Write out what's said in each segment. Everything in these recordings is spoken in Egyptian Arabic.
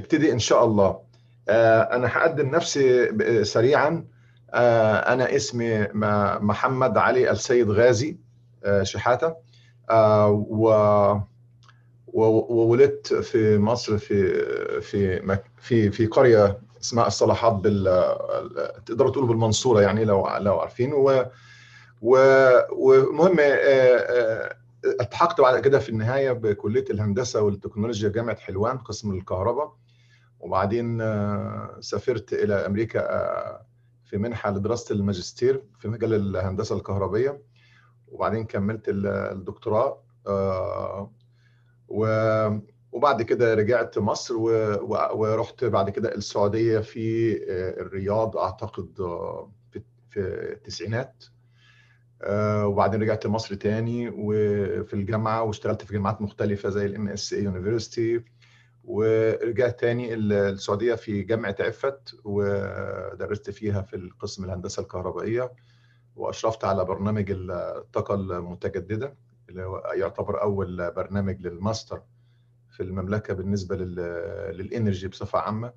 ابتدي ان شاء الله انا هقدم نفسي سريعا انا اسمي محمد علي السيد غازي شحاته وولدت في مصر في في في في قريه اسمها الصلاحات بال تقدروا تقولوا بالمنصوره يعني لو لو عارفين و ومهم التحقت بعد كده في النهايه بكليه الهندسه والتكنولوجيا جامعه حلوان قسم الكهرباء وبعدين سافرت الى امريكا في منحه لدراسه الماجستير في مجال الهندسه الكهربيه وبعدين كملت الدكتوراه وبعد كده رجعت مصر ورحت بعد كده السعوديه في الرياض اعتقد في التسعينات وبعدين رجعت مصر تاني وفي الجامعه واشتغلت في جامعات مختلفه زي الام اس اي يونيفرستي ورجعت تاني السعوديه في جامعه عفت ودرست فيها في القسم الهندسه الكهربائيه واشرفت على برنامج الطاقه المتجدده اللي هو يعتبر اول برنامج للماستر في المملكه بالنسبه للانرجي بصفه عامه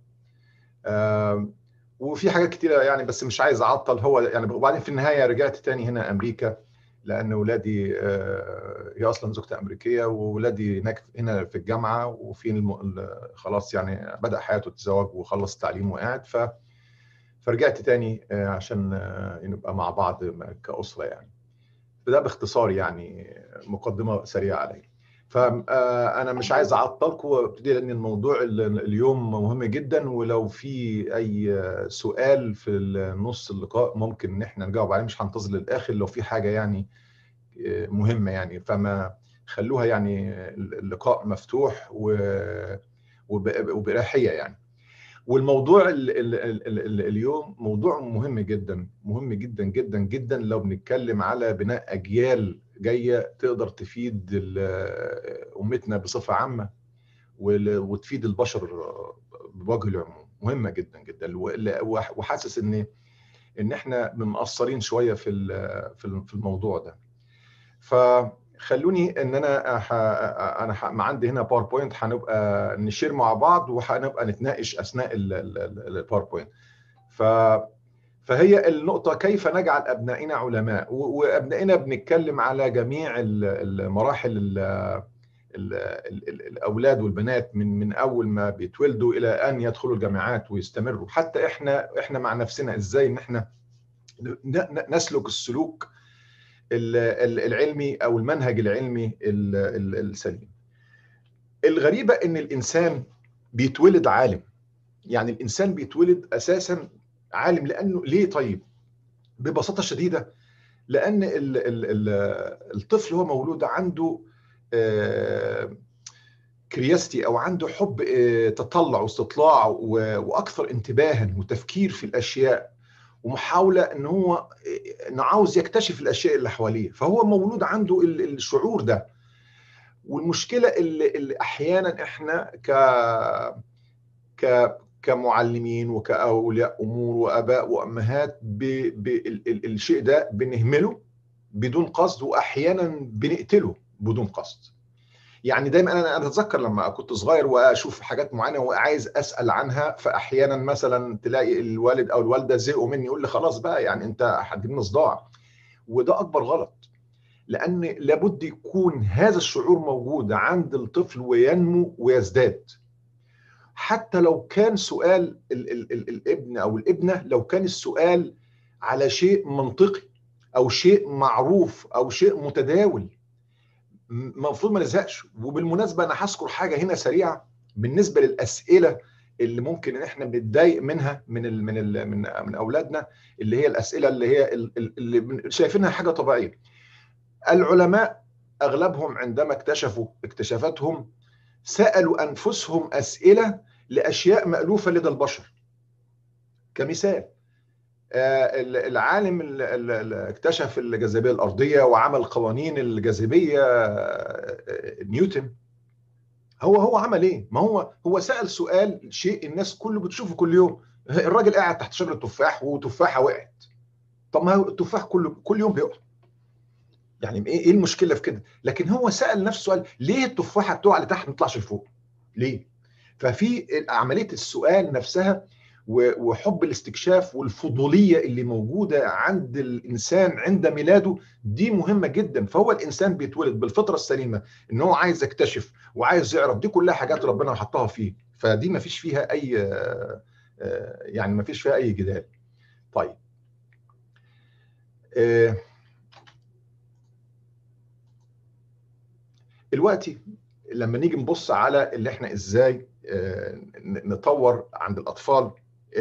وفي حاجات كتيره يعني بس مش عايز اعطل هو يعني وبعدين في النهايه رجعت تاني هنا امريكا لان ولادي هي اصلا زوجتي امريكيه وولادي هناك هنا في الجامعه وفي الم... خلاص يعني بدا حياته تتزوج وخلص تعليمه وقاعد ف فرجعت تاني عشان نبقى مع بعض كاسره يعني فده باختصار يعني مقدمه سريعه علي فانا مش عايز اعطلكم وابتدي لان الموضوع اليوم مهم جدا ولو في اي سؤال في نص اللقاء ممكن ان احنا نجاوب عليه مش هنتظر للاخر لو في حاجه يعني مهمه يعني فما خلوها يعني اللقاء مفتوح وباريحيه يعني والموضوع ال ال ال ال اليوم موضوع مهم جدا مهم جدا جدا جدا لو بنتكلم على بناء اجيال جايه تقدر تفيد امتنا بصفه عامه وتفيد البشر بوجه العموم مهمه جدا جدا وحاسس ان ان احنا مقصرين شويه في في الموضوع ده فخلوني ان انا ح... انا ح... ما عندي هنا باوربوينت هنبقى نشير مع بعض وهنبقى نتناقش اثناء الباوربوينت ف فهي النقطة كيف نجعل أبنائنا علماء وأبنائنا بنتكلم على جميع المراحل ال ال ال الأولاد والبنات من من أول ما بيتولدوا إلى أن يدخلوا الجامعات ويستمروا حتى إحنا إحنا مع نفسنا إزاي إن إحنا نسلك السلوك العلمي أو المنهج العلمي السليم الغريبة إن الإنسان بيتولد عالم يعني الإنسان بيتولد أساسا عالم لانه ليه طيب؟ ببساطه شديده لان ال ال ال الطفل هو مولود عنده كرياستي او عنده حب تطلع واستطلاع واكثر انتباها وتفكير في الاشياء ومحاوله ان هو انه عاوز يكتشف الاشياء اللي حواليه فهو مولود عنده الشعور ده والمشكله اللي, اللي احيانا احنا ك ك كمعلمين وكأولياء أمور وأباء وأمهات بالشيء ده بنهمله بدون قصد وأحيانا بنقتله بدون قصد يعني دايما انا اتذكر لما كنت صغير واشوف حاجات معينه وعايز اسال عنها فاحيانا مثلا تلاقي الوالد او الوالده زهقوا مني يقول لي خلاص بقى يعني انت هتجيبنا صداع وده اكبر غلط لان لابد يكون هذا الشعور موجود عند الطفل وينمو ويزداد حتى لو كان سؤال ال ال ال الابن او الابنه لو كان السؤال على شيء منطقي او شيء معروف او شيء متداول المفروض ما نزهقش وبالمناسبه انا هذكر حاجه هنا سريعه بالنسبه للاسئله اللي ممكن ان احنا بنتضايق منها من ال من ال من من اولادنا اللي هي الاسئله اللي هي اللي شايفينها حاجه طبيعيه العلماء اغلبهم عندما اكتشفوا اكتشافاتهم سالوا انفسهم اسئله لاشياء مالوفه لدى البشر كمثال العالم اللي اكتشف الجاذبيه الارضيه وعمل قوانين الجاذبيه نيوتن هو هو عمل ايه ما هو هو سال سؤال شيء الناس كله بتشوفه كل يوم الراجل قاعد تحت شجره تفاح وتفاحه وقعت طب ما هو التفاح كل كل يوم بيقع يعني ايه المشكله في كده لكن هو سال نفسه سؤال ليه التفاحه بتقع لتحت ما تطلعش لفوق ليه ففي عمليه السؤال نفسها وحب الاستكشاف والفضوليه اللي موجوده عند الانسان عند ميلاده دي مهمه جدا فهو الانسان بيتولد بالفطره السليمه ان هو عايز يكتشف وعايز يعرف دي كلها حاجات ربنا حطها فيه فدي ما فيش فيها اي يعني ما فيش فيها اي جدال طيب دلوقتي لما نيجي نبص على اللي احنا ازاي نطور عند الاطفال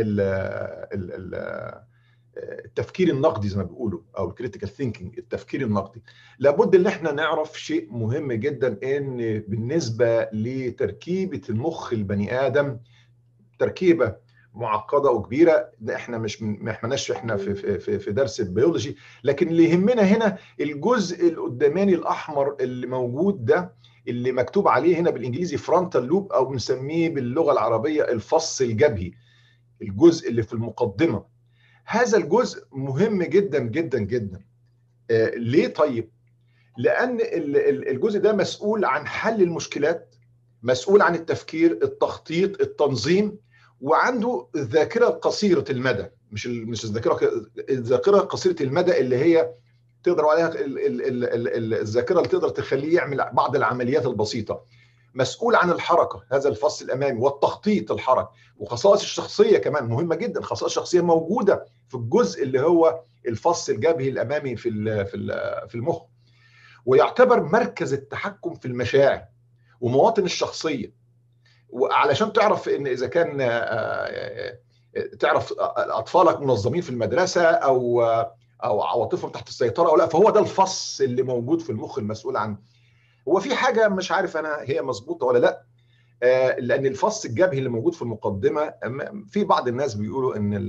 التفكير النقدي زي ما بيقولوا او الكريتيكال ثينكينج التفكير النقدي لابد ان احنا نعرف شيء مهم جدا ان بالنسبه لتركيبه المخ البني ادم تركيبه معقده وكبيره ده احنا مش ما احناش احنا في في في درس البيولوجي لكن اللي يهمنا هنا الجزء القداماني الاحمر اللي موجود ده اللي مكتوب عليه هنا بالانجليزي فرونتال لوب او بنسميه باللغه العربيه الفص الجبهي الجزء اللي في المقدمه هذا الجزء مهم جدا جدا جدا آه ليه طيب لان الجزء ده مسؤول عن حل المشكلات مسؤول عن التفكير التخطيط التنظيم وعنده ذاكره قصيره المدى مش مش الذاكره الذاكره قصيره المدى اللي هي تقدر عليها الذاكره اللي تقدر تخليه يعمل بعض العمليات البسيطه مسؤول عن الحركه هذا الفص الامامي والتخطيط الحركه وخصائص الشخصيه كمان مهمه جدا خصائص الشخصيه موجوده في الجزء اللي هو الفص الجبهي الامامي في في في المخ ويعتبر مركز التحكم في المشاعر ومواطن الشخصيه وعلشان تعرف ان اذا كان تعرف اطفالك منظمين في المدرسه او او عواطفهم تحت السيطره او لا فهو ده الفص اللي موجود في المخ المسؤول عن هو في حاجه مش عارف انا هي مظبوطه ولا لا لان الفص الجبهي اللي موجود في المقدمه في بعض الناس بيقولوا ان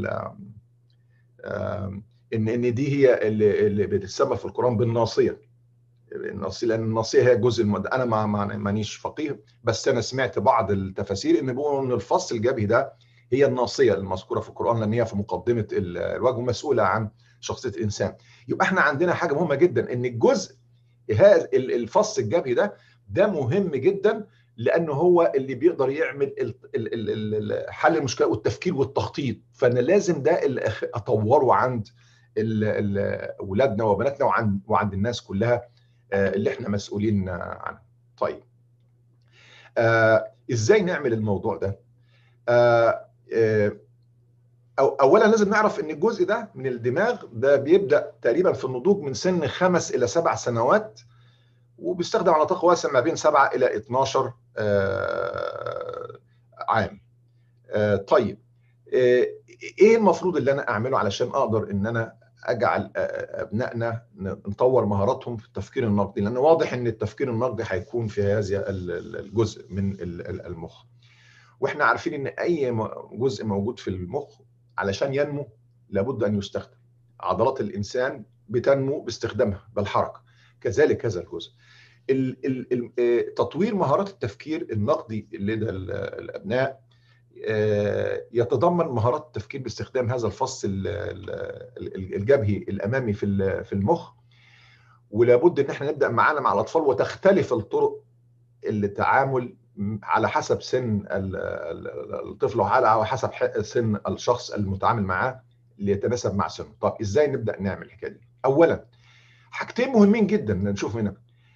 ان ان دي هي اللي, اللي بتتسمى في القران بالناصيه الناصيه لان الناصيه هي جزء المد... انا ما مانيش فقيه بس انا سمعت بعض التفاسير ان بيقولوا ان الفص الجبهي ده هي الناصيه المذكوره في القران لان هي في مقدمه الوجه مسؤوله عن شخصيه الانسان يبقى احنا عندنا حاجه مهمه جدا ان الجزء هذا الفص الجبهي ده ده مهم جدا لانه هو اللي بيقدر يعمل حل المشكله والتفكير والتخطيط فانا لازم ده اللي اطوره عند اولادنا وبناتنا وعند وعند الناس كلها اللي احنا مسؤولين عنها طيب آه ازاي نعمل الموضوع ده آه آه أو اولا لازم نعرف ان الجزء ده من الدماغ ده بيبدا تقريبا في النضوج من سن خمس الى سبع سنوات وبيستخدم على نطاق واسع ما بين 7 الى 12 عام طيب ايه المفروض اللي انا اعمله علشان اقدر ان انا اجعل ابنائنا نطور مهاراتهم في التفكير النقدي لان واضح ان التفكير النقدي هيكون في هذا الجزء من المخ واحنا عارفين ان اي جزء موجود في المخ علشان ينمو لابد ان يستخدم عضلات الانسان بتنمو باستخدامها بالحركه كذلك هذا الجزء تطوير مهارات التفكير النقدي لدى الابناء يتضمن مهارات التفكير باستخدام هذا الفص الجبهي الامامي في في المخ ولابد ان احنا نبدا معانا مع الاطفال وتختلف الطرق التعامل على حسب سن الطفل وعلى حسب سن الشخص المتعامل معاه اللي يتناسب مع سنه طب ازاي نبدا نعمل الحكايه دي اولا حاجتين مهمين جدا نشوف هنا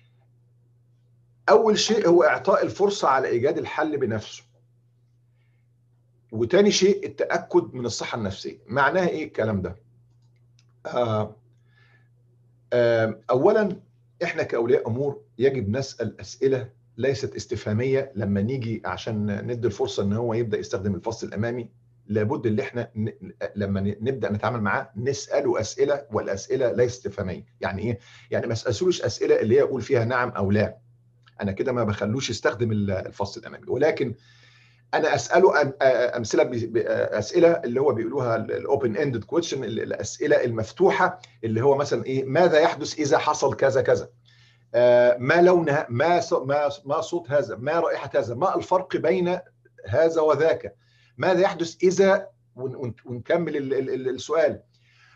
اول شيء هو اعطاء الفرصه على ايجاد الحل بنفسه وتاني شيء التاكد من الصحه النفسيه معناها ايه الكلام ده آه آه اولا احنا كاولياء امور يجب نسال اسئله ليست استفهاميه لما نيجي عشان ندي الفرصه ان هو يبدا يستخدم الفصل الامامي لابد ان احنا ن... لما نبدا نتعامل معاه نساله اسئله والاسئله ليست استفهاميه يعني ايه يعني ما اسالوش اسئله اللي هي يقول فيها نعم او لا انا كده ما بخلوش يستخدم الفصل الامامي ولكن انا اساله امثله اسئله اللي هو بيقولوها الاوبن اندد كويشن الاسئله المفتوحه اللي هو مثلا ايه ماذا يحدث اذا حصل كذا كذا ما لونها ما ما ما صوت هذا ما رائحه هذا ما الفرق بين هذا وذاك ماذا يحدث اذا ونكمل السؤال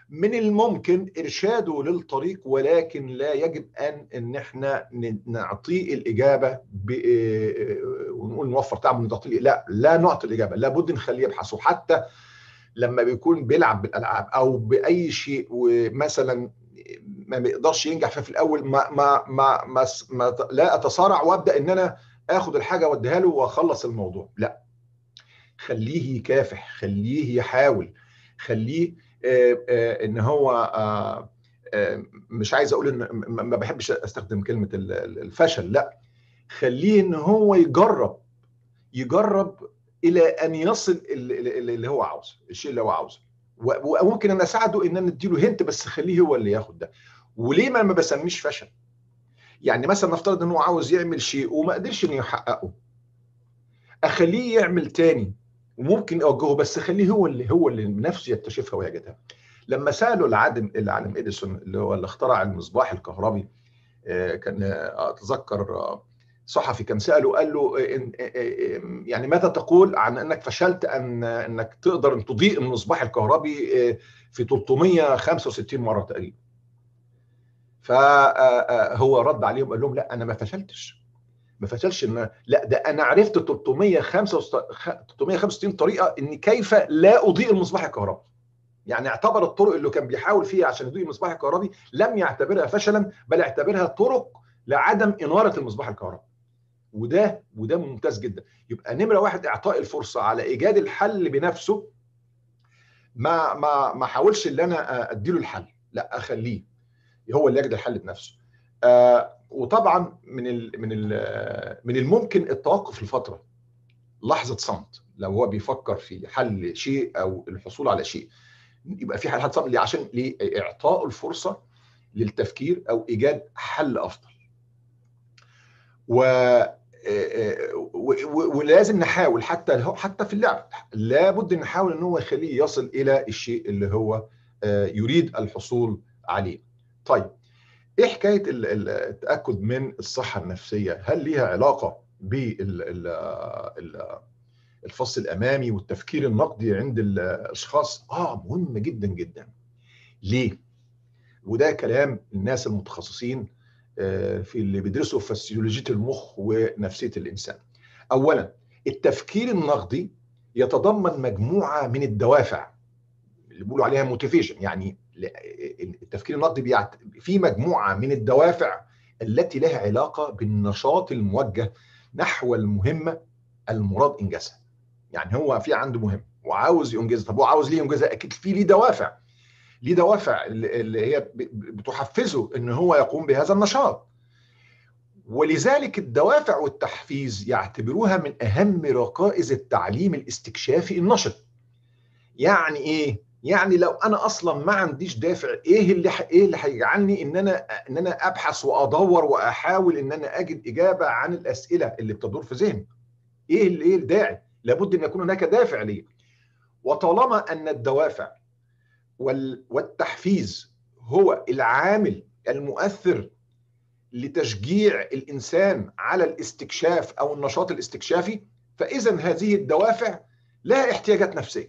من الممكن ارشاده للطريق ولكن لا يجب ان ان احنا نعطيه الاجابه ونقول نوفر تعب من تعطيه لا لا نعطي الاجابه لابد نخليه يبحث وحتى لما بيكون بيلعب بالالعاب او باي شيء ومثلا ما بيقدرش ينجح فيه في الاول ما ما ما, ما, ما لا اتصارع وابدا ان انا اخد الحاجه واديها له واخلص الموضوع لا خليه يكافح خليه يحاول خليه آه، آه، ان هو آه، مش عايز اقول ان ما بحبش استخدم كلمه الفشل لا خليه ان هو يجرب يجرب الى ان يصل اللي هو عاوزه الشيء اللي هو عاوزه وممكن انا اساعده ان انا اديله هنت بس خليه هو اللي ياخد ده وليه ما ما بسميش فشل يعني مثلا نفترض ان هو عاوز يعمل شيء وما قدرش انه يحققه اخليه يعمل تاني وممكن اوجهه بس خليه هو اللي هو اللي بنفسه يكتشفها ويجدها لما سالوا العالم العالم اديسون اللي هو اللي اخترع المصباح الكهربي آه، كان اتذكر آه، صحفي كان ساله قال له آه، يعني ماذا تقول عن انك فشلت ان انك تقدر ان تضيء المصباح الكهربي في 365 مره تقريبا فهو رد عليهم قال لهم لا انا ما فشلتش ما فشلش ان لا ده انا عرفت 365 طريقه ان كيف لا اضيء المصباح الكهربي يعني اعتبر الطرق اللي كان بيحاول فيها عشان يضيء المصباح الكهربي لم يعتبرها فشلا بل اعتبرها طرق لعدم اناره المصباح الكهربي وده وده ممتاز جدا يبقى نمره واحد اعطاء الفرصه على ايجاد الحل بنفسه ما ما ما حاولش ان انا اديله الحل لا اخليه هو اللي يجد الحل بنفسه آه وطبعا من ال من ال من الممكن التوقف لفتره لحظه صمت لو هو بيفكر في حل شيء او الحصول على شيء يبقى في حل صمت عشان لاعطاء الفرصه للتفكير او ايجاد حل افضل و ولازم نحاول حتى حتى في اللعب لابد نحاول ان هو يخليه يصل الى الشيء اللي هو يريد الحصول عليه طيب ايه حكايه التاكد من الصحه النفسيه هل ليها علاقه بالفص الامامي والتفكير النقدي عند الاشخاص اه مهم جدا جدا ليه وده كلام الناس المتخصصين آه، في اللي بيدرسوا فسيولوجيه المخ ونفسيه الانسان اولا التفكير النقدي يتضمن مجموعه من الدوافع اللي بيقولوا عليها موتيفيشن يعني التفكير النقدي في مجموعه من الدوافع التي لها علاقه بالنشاط الموجه نحو المهمه المراد انجازها. يعني هو في عنده مهم وعاوز ينجزها، طب هو عاوز ليه ينجزها؟ اكيد في ليه دوافع. ليه دوافع اللي هي بتحفزه ان هو يقوم بهذا النشاط. ولذلك الدوافع والتحفيز يعتبروها من اهم ركائز التعليم الاستكشافي النشط. يعني ايه؟ يعني لو انا اصلا ما عنديش دافع ايه اللي ح... ايه اللي هيجعلني ان انا ان انا ابحث وادور واحاول ان انا اجد اجابه عن الاسئله اللي بتدور في ذهني ايه اللي ايه الداعي لابد ان يكون هناك دافع ليه وطالما ان الدوافع وال... والتحفيز هو العامل المؤثر لتشجيع الانسان على الاستكشاف او النشاط الاستكشافي فاذا هذه الدوافع لها احتياجات نفسيه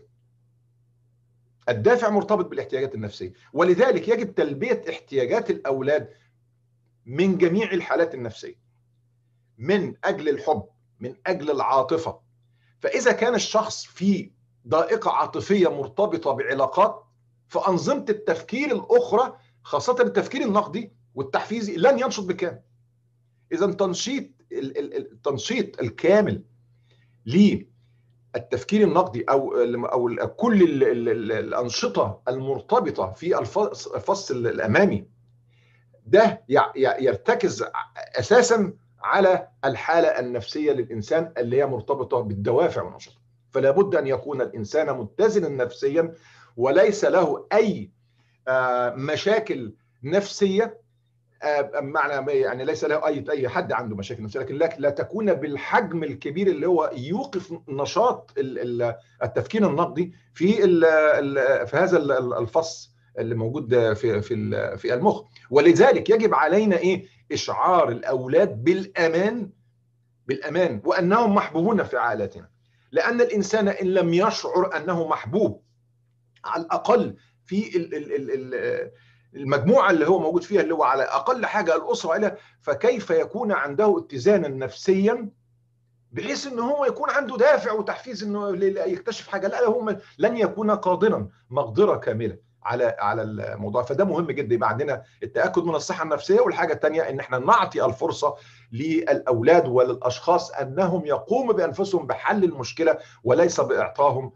الدافع مرتبط بالاحتياجات النفسيه ولذلك يجب تلبيه احتياجات الاولاد من جميع الحالات النفسيه من اجل الحب من اجل العاطفه فاذا كان الشخص في ضائقه عاطفيه مرتبطه بعلاقات فانظمه التفكير الاخرى خاصه التفكير النقدي والتحفيزي لن ينشط بكامل اذا تنشيط التنشيط الكامل ليه التفكير النقدي او او كل الانشطه المرتبطه في الفص الامامي ده يرتكز اساسا على الحاله النفسيه للانسان اللي هي مرتبطه بالدوافع والنشاط فلا بد ان يكون الانسان متزنا نفسيا وليس له اي آه، مشاكل نفسيه معنى يعني ليس له اي اي حد عنده مشاكل نفسيه لكن لا تكون بالحجم الكبير اللي هو يوقف نشاط التفكير النقدي في في هذا الفص اللي موجود في في في المخ ولذلك يجب علينا ايه اشعار الاولاد بالامان بالامان وانهم محبوبون في عائلتنا لان الانسان ان لم يشعر انه محبوب على الاقل في المجموعه اللي هو موجود فيها اللي هو على اقل حاجه الاسره الى فكيف يكون عنده اتزانا نفسيا بحيث ان هو يكون عنده دافع وتحفيز انه يكتشف حاجه لا هو لن يكون قادرا مقدره كامله على على الموضوع فده مهم جدا يبقى عندنا التاكد من الصحه النفسيه والحاجه الثانيه ان احنا نعطي الفرصه للاولاد وللاشخاص انهم يقوموا بانفسهم بحل المشكله وليس باعطائهم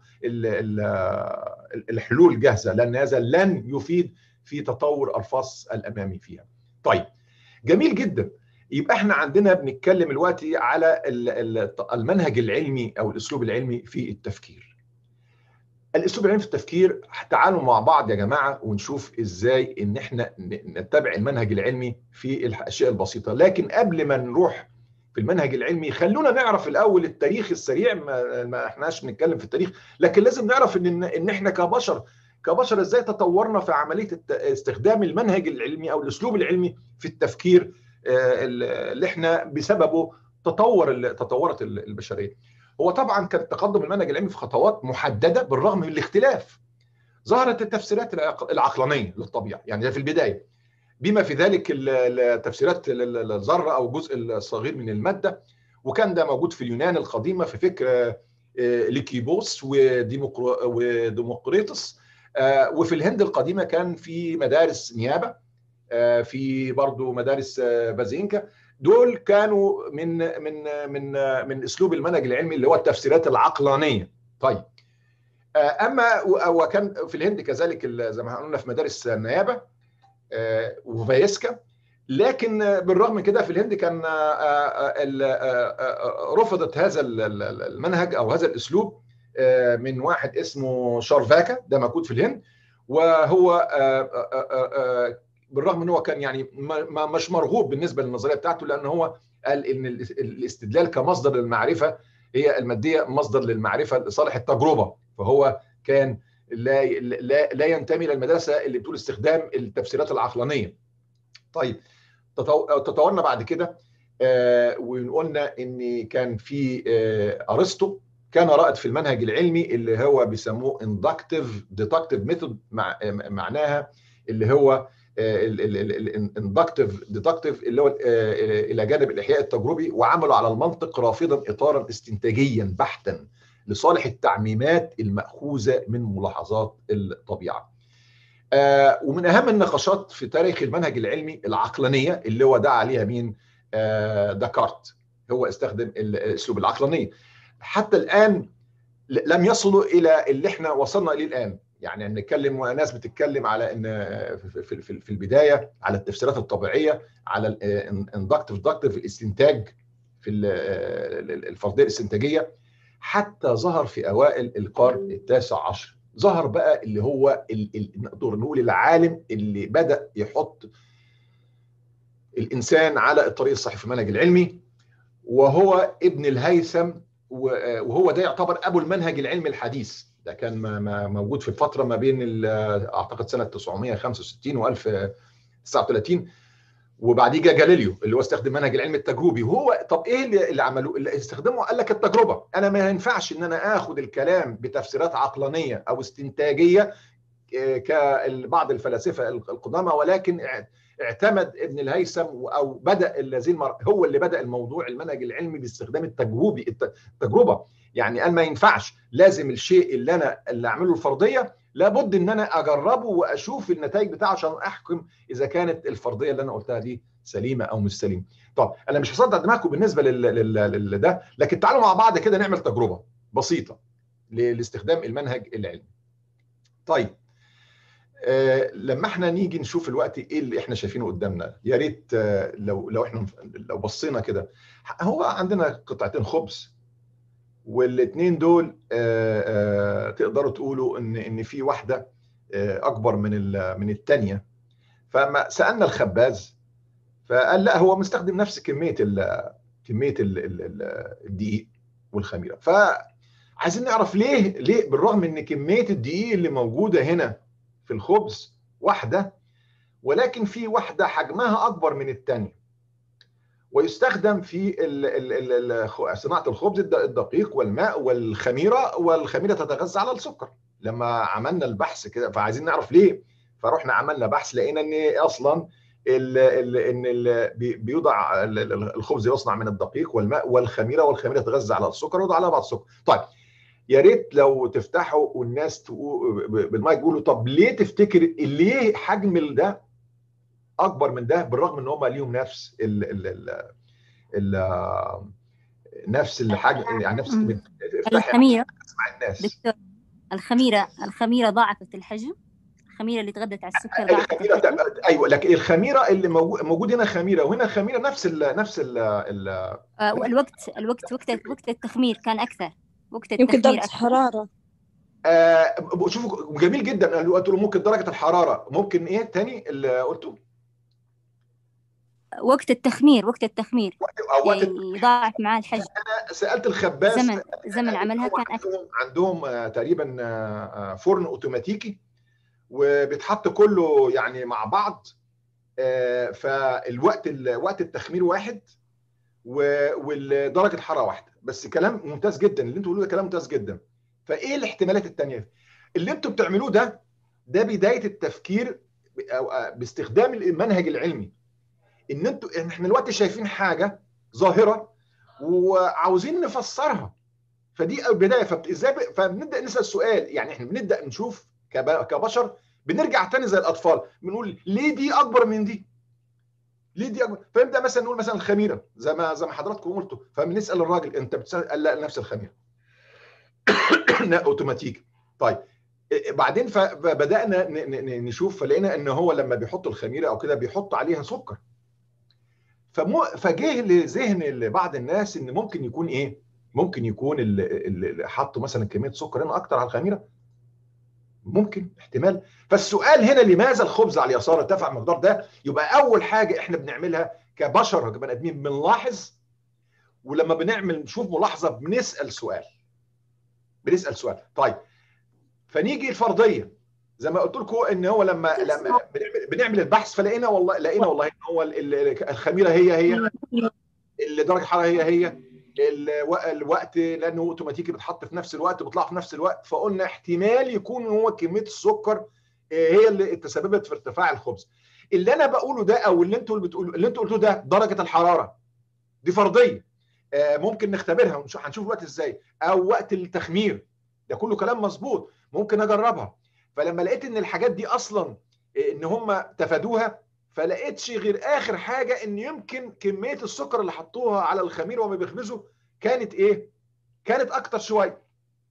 الحلول جاهزه لان هذا لن يفيد في تطور الفص الامامي فيها. طيب جميل جدا يبقى احنا عندنا بنتكلم دلوقتي على المنهج العلمي او الاسلوب العلمي في التفكير. الاسلوب العلمي في التفكير تعالوا مع بعض يا جماعه ونشوف ازاي ان احنا نتبع المنهج العلمي في الاشياء البسيطه، لكن قبل ما نروح في المنهج العلمي خلونا نعرف الاول التاريخ السريع ما, ما احناش بنتكلم في التاريخ، لكن لازم نعرف ان ان احنا كبشر كبشر ازاي تطورنا في عمليه استخدام المنهج العلمي او الاسلوب العلمي في التفكير اللي احنا بسببه تطور تطورت البشريه. هو طبعا كان تقدم المنهج العلمي في خطوات محدده بالرغم من الاختلاف. ظهرت التفسيرات العقلانيه للطبيعه يعني ده في البدايه. بما في ذلك التفسيرات الذره او الجزء الصغير من الماده وكان ده موجود في اليونان القديمه في فكر ليكيبوس وديمقريطس وفي الهند القديمه كان في مدارس نيابه في برضه مدارس بازينكا دول كانوا من من من من اسلوب المنهج العلمي اللي هو التفسيرات العقلانيه طيب اما وكان في الهند كذلك زي ما قلنا في مدارس النيابه وفايسكا لكن بالرغم من كده في الهند كان رفضت هذا المنهج او هذا الاسلوب من واحد اسمه شارفاكا ده موجود في الهند وهو بالرغم ان هو كان يعني مش مرغوب بالنسبه للنظريه بتاعته لان هو قال ان الاستدلال كمصدر للمعرفه هي الماديه مصدر للمعرفه لصالح التجربه فهو كان لا لا لا ينتمي للمدرسه اللي بتقول استخدام التفسيرات العقلانيه. طيب تطورنا بعد كده وقلنا ان كان في ارسطو كان رائد في المنهج العلمي اللي هو بيسموه اندكتيف ديدكتيف ميثود معناها اللي هو الاندكتيف ديدكتيف اللي هو الى جانب الاحياء التجربي وعملوا على المنطق رافضا اطارا استنتاجيا بحتا لصالح التعميمات الماخوذه من ملاحظات الطبيعه. ومن اهم النقاشات في تاريخ المنهج العلمي العقلانيه اللي هو دعا عليها مين؟ دكارت هو استخدم الاسلوب العقلانيه. حتى الان لم يصلوا الى اللي احنا وصلنا اليه الان يعني نتكلم وناس بتتكلم على ان في في البدايه على التفسيرات الطبيعيه على الاندكتيف دكتيف الاستنتاج في الفرضيه الاستنتاجيه حتى ظهر في اوائل القرن التاسع عشر ظهر بقى اللي هو نقدر نقول العالم اللي بدا يحط الانسان على الطريق الصحيح في المنهج العلمي وهو ابن الهيثم وهو ده يعتبر ابو المنهج العلمي الحديث ده كان موجود في الفتره ما بين اعتقد سنه 965 و 1039 وبعديه جاء جاليليو اللي هو استخدم المنهج العلمي التجربي وهو طب ايه اللي, اللي عملوه اللي استخدمه قال لك التجربه انا ما ينفعش ان انا اخد الكلام بتفسيرات عقلانيه او استنتاجيه كبعض الفلاسفه القدامى ولكن اعتمد ابن الهيثم او بدا الذين هو اللي بدا الموضوع المنهج العلمي باستخدام التجربي التجربه يعني قال ما ينفعش لازم الشيء اللي انا اللي اعمله الفرضيه لابد ان انا اجربه واشوف النتائج بتاعه عشان احكم اذا كانت الفرضيه اللي انا قلتها دي سليمه او مش سليمه. طب انا مش هصدق دماغكم بالنسبه لده لكن تعالوا مع بعض كده نعمل تجربه بسيطه لاستخدام المنهج العلمي. طيب آه لما احنا نيجي نشوف الوقت ايه اللي احنا شايفينه قدامنا يا ريت آه لو لو احنا لو بصينا كده هو عندنا قطعتين خبز والاثنين دول آه تقدروا تقولوا ان ان في واحده اكبر من من الثانيه فما سالنا الخباز فقال لا هو مستخدم نفس كميه ال كميه الدقيق والخميره فعايزين نعرف ليه ليه بالرغم ان كميه الدقيق اللي موجوده هنا في الخبز واحده ولكن في واحده حجمها اكبر من الثانيه ويستخدم في صناعه الخبز الدقيق والماء والخميره والخميره تتغذى على السكر لما عملنا البحث كده فعايزين نعرف ليه فرحنا عملنا بحث لقينا ان اصلا ال ال ان ال بيوضع الخبز يصنع من الدقيق والماء والخميره والخميره تغذى على السكر ويوضع عليها بعض السكر طيب يا ريت لو تفتحوا والناس تقول بالمايك يقولوا طب ليه تفتكر ليه حجم ده اكبر من ده بالرغم ان هم ليهم نفس ال ال ال ال نفس الحجم يعني نفس الخميره دكتور الخميره الخميره ضاعفت الحجم الخميره اللي تغذت على السكر ضاعفت الخميره ايوه لكن الخميره اللي موجود هنا خميره وهنا خميره نفس ال نفس ال الوقت الوقت وقت وقت التخمير كان اكثر وقت يمكن درجه الحراره آه شوفوا جميل جدا انا قلت له ممكن درجه الحراره ممكن ايه تاني اللي قلته وقت التخمير وقت التخمير وقت يعني يضاعف معاه الحجم انا سالت الخباز زمن زمن عملها كان اكثر عندهم تقريبا فرن اوتوماتيكي وبيتحط كله يعني مع بعض فالوقت وقت التخمير واحد ودرجه الحراره واحده بس كلام ممتاز جدا اللي انتوا بتقولوه ده كلام ممتاز جدا فايه الاحتمالات الثانيه اللي انتوا بتعملوه ده ده بدايه التفكير باستخدام المنهج العلمي ان انتوا احنا دلوقتي شايفين حاجه ظاهره وعاوزين نفسرها فدي البدايه فازاي فبنبدا نسال سؤال يعني احنا بنبدا نشوف كبشر بنرجع تاني زي الاطفال بنقول ليه دي اكبر من دي؟ ليه دي اكبر؟ فنبدا مثلا نقول مثلا الخميره زي ما زي ما حضراتكم قلتوا فبنسال الراجل انت بتسال قال لا نفس الخميره اوتوماتيك طيب بعدين فبدانا نشوف فلقينا ان هو لما بيحط الخميره او كده بيحط عليها سكر فمو فجه لذهن بعض الناس ان ممكن يكون ايه؟ ممكن يكون اللي حطوا مثلا كميه سكر هنا اكتر على الخميره ممكن احتمال فالسؤال هنا لماذا الخبز على اليسار ارتفع المقدار ده يبقى اول حاجه احنا بنعملها كبشر كبني ادمين بنلاحظ ولما بنعمل نشوف ملاحظه بنسال سؤال بنسال سؤال طيب فنيجي الفرضيه زي ما قلت لكم ان هو لما لما بنعمل, بنعمل البحث فلقينا والله لقينا والله ان هو الخميره هي هي درجه الحراره هي هي الوقت لانه اوتوماتيكي بتحط في نفس الوقت بيطلع في نفس الوقت فقلنا احتمال يكون هو كميه السكر هي اللي تسببت في ارتفاع الخبز اللي انا بقوله ده او اللي انتوا اللي بتقولوا اللي انتوا قلتوه ده درجه الحراره دي فرضيه ممكن نختبرها ونشوف هنشوف الوقت ازاي او وقت التخمير ده كله كلام مظبوط ممكن اجربها فلما لقيت ان الحاجات دي اصلا ان هم تفادوها فلقيتش غير اخر حاجه ان يمكن كميه السكر اللي حطوها على الخمير وما بيخبزوا كانت ايه؟ كانت اكتر شويه.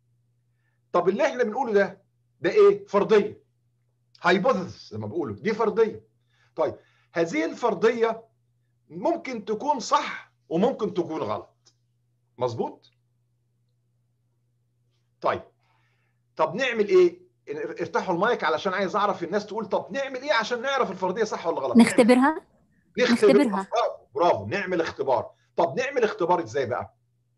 طب اللي احنا بنقوله ده ده ايه؟ فرضيه. هايبوثيسيس زي ما بيقولوا دي فرضيه. طيب هذه الفرضيه ممكن تكون صح وممكن تكون غلط. مظبوط؟ طيب طب نعمل ايه؟ افتحوا المايك علشان عايز اعرف الناس تقول طب نعمل ايه عشان نعرف الفرضيه صح ولا غلط نختبرها نختبرها برافو برافو نعمل اختبار طب نعمل اختبار ازاي بقى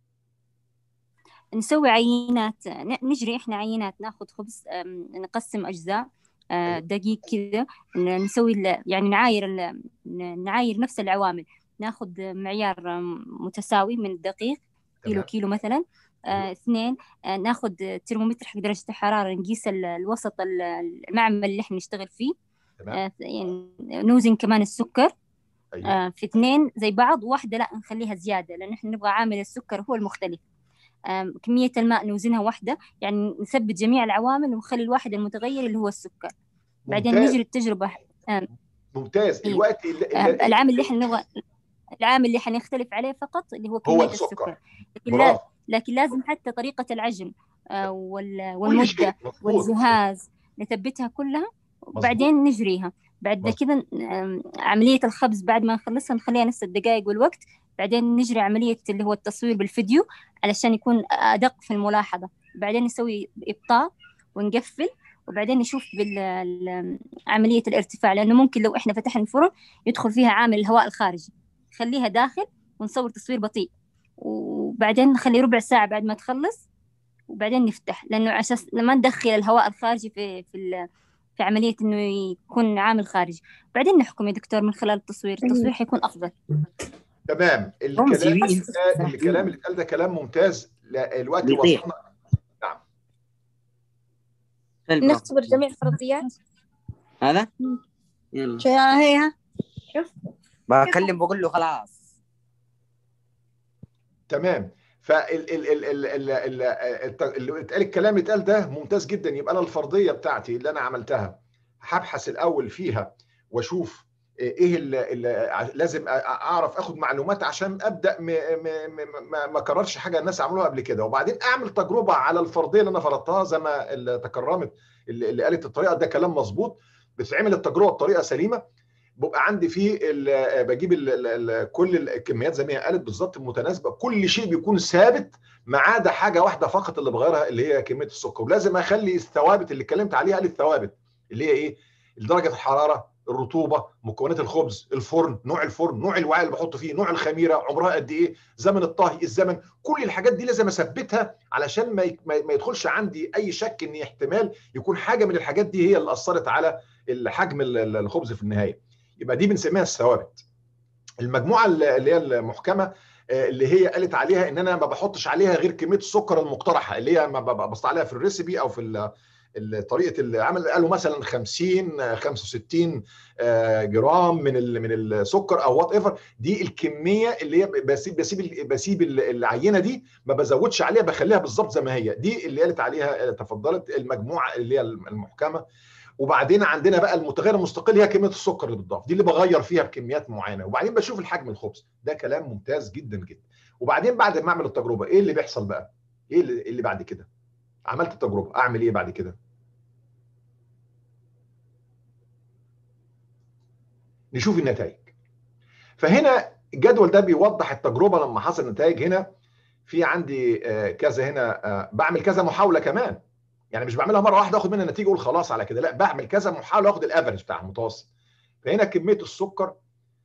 نسوي عينات نجري احنا عينات ناخذ خبز نقسم اجزاء دقيق كذا نسوي يعني نعاير نعاير نفس العوامل ناخذ معيار متساوي من الدقيق كيلو كيلو مثلا آه، اثنين آه، ناخذ ترمومتر حق درجة الحرارة نقيس الوسط المعمل اللي احنا نشتغل فيه آه، يعني نوزن كمان السكر أيوة. في اثنين زي بعض واحدة لا نخليها زيادة لأن احنا نبغى عامل السكر هو المختلف كمية الماء نوزنها واحدة يعني نثبت جميع العوامل ونخلي الواحد المتغير اللي هو السكر بعدين نجري التجربة ممتاز الوقت اللي العامل اللي احنا نبغى العامل اللي حنختلف عليه فقط اللي هو كمية هو السكر, السكر. لكن لا لكن لازم حتى طريقة العجن والمدة والجهاز نثبتها كلها وبعدين نجريها بعد كذا عملية الخبز بعد ما نخلصها نخليها نفس الدقائق والوقت بعدين نجري عملية اللي هو التصوير بالفيديو علشان يكون أدق في الملاحظة بعدين نسوي إبطاء ونقفل وبعدين نشوف عملية الارتفاع لأنه ممكن لو إحنا فتحنا الفرن يدخل فيها عامل الهواء الخارجي خليها داخل ونصور تصوير بطيء وبعدين نخلي ربع ساعة بعد ما تخلص وبعدين نفتح لأنه عشان لما ندخل الهواء الخارجي في في في عملية إنه يكون عامل خارجي بعدين نحكم يا دكتور من خلال التصوير التصوير حيكون أفضل تمام الكلام الكلام اللي اتقال ده كلام ممتاز الوقت وصلنا نعم نختبر جميع الفرضيات هذا يلا هي شوف بكلم بقول له خلاص تمام فال ال ال ال ال ال اللي اتقال الكلام اللي اتقال ده ممتاز جدا يبقى انا الفرضيه بتاعتي اللي انا عملتها هبحث الاول فيها واشوف ايه اللي, اللي لازم اعرف اخد معلومات عشان ابدا ما ما اكررش حاجه الناس عملوها قبل كده وبعدين اعمل تجربه على الفرضيه اللي انا فرضتها زي ما اللي تكرمت اللي, اللي قالت الطريقه ده كلام مظبوط بتتعمل التجربه بطريقه سليمه ببقى عندي فيه بجيب ال ال كل الكميات زي ما هي قالت بالظبط متناسبه كل شيء بيكون ثابت ما عدا حاجه واحده فقط اللي بغيرها اللي هي كميه السكر ولازم اخلي الثوابت اللي اتكلمت عليها الثوابت اللي هي ايه درجه الحراره الرطوبه مكونات الخبز الفرن نوع الفرن نوع الوعاء اللي بحطه فيه نوع الخميره عمرها قد ايه زمن الطهي الزمن كل الحاجات دي لازم اثبتها علشان ما ما يدخلش عندي اي شك ان احتمال يكون حاجه من الحاجات دي هي اللي اثرت على حجم الخبز في النهايه يبقى دي بنسميها الثوابت المجموعه اللي هي المحكمه اللي هي قالت عليها ان انا ما بحطش عليها غير كميه السكر المقترحه اللي هي ما ببص عليها في الريسبي او في طريقه العمل قالوا مثلا 50 65 جرام من من السكر او وات ايفر دي الكميه اللي هي بسيب بسيب بسيب العينه دي ما بزودش عليها بخليها بالظبط زي ما هي دي اللي قالت عليها تفضلت المجموعه اللي هي المحكمه وبعدين عندنا بقى المتغير المستقل هي كميه السكر اللي بتضاف دي اللي بغير فيها بكميات معينه وبعدين بشوف الحجم الخبز ده كلام ممتاز جدا جدا وبعدين بعد ما اعمل التجربه ايه اللي بيحصل بقى ايه اللي, اللي بعد كده عملت التجربه اعمل ايه بعد كده نشوف النتائج فهنا الجدول ده بيوضح التجربه لما حصل نتائج هنا في عندي كذا هنا بعمل كذا محاوله كمان يعني مش بعملها مره واحده اخد منها نتيجه اقول خلاص على كده لا بعمل كذا محاوله اخد الافرج بتاع المتوسط فهنا كميه السكر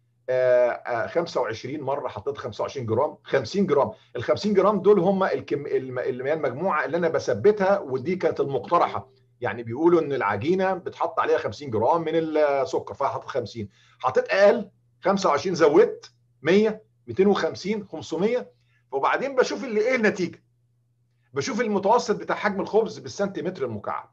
25 مره حطيت 25 جرام 50 جرام ال 50 جرام دول هم الكم اللي هي المجموعه اللي انا بثبتها ودي كانت المقترحه يعني بيقولوا ان العجينه بتحط عليها 50 جرام من السكر فحطيت 50 حطيت اقل 25 زودت 100 250 500 وبعدين بشوف اللي ايه النتيجه بشوف المتوسط بتاع حجم الخبز بالسنتيمتر المكعب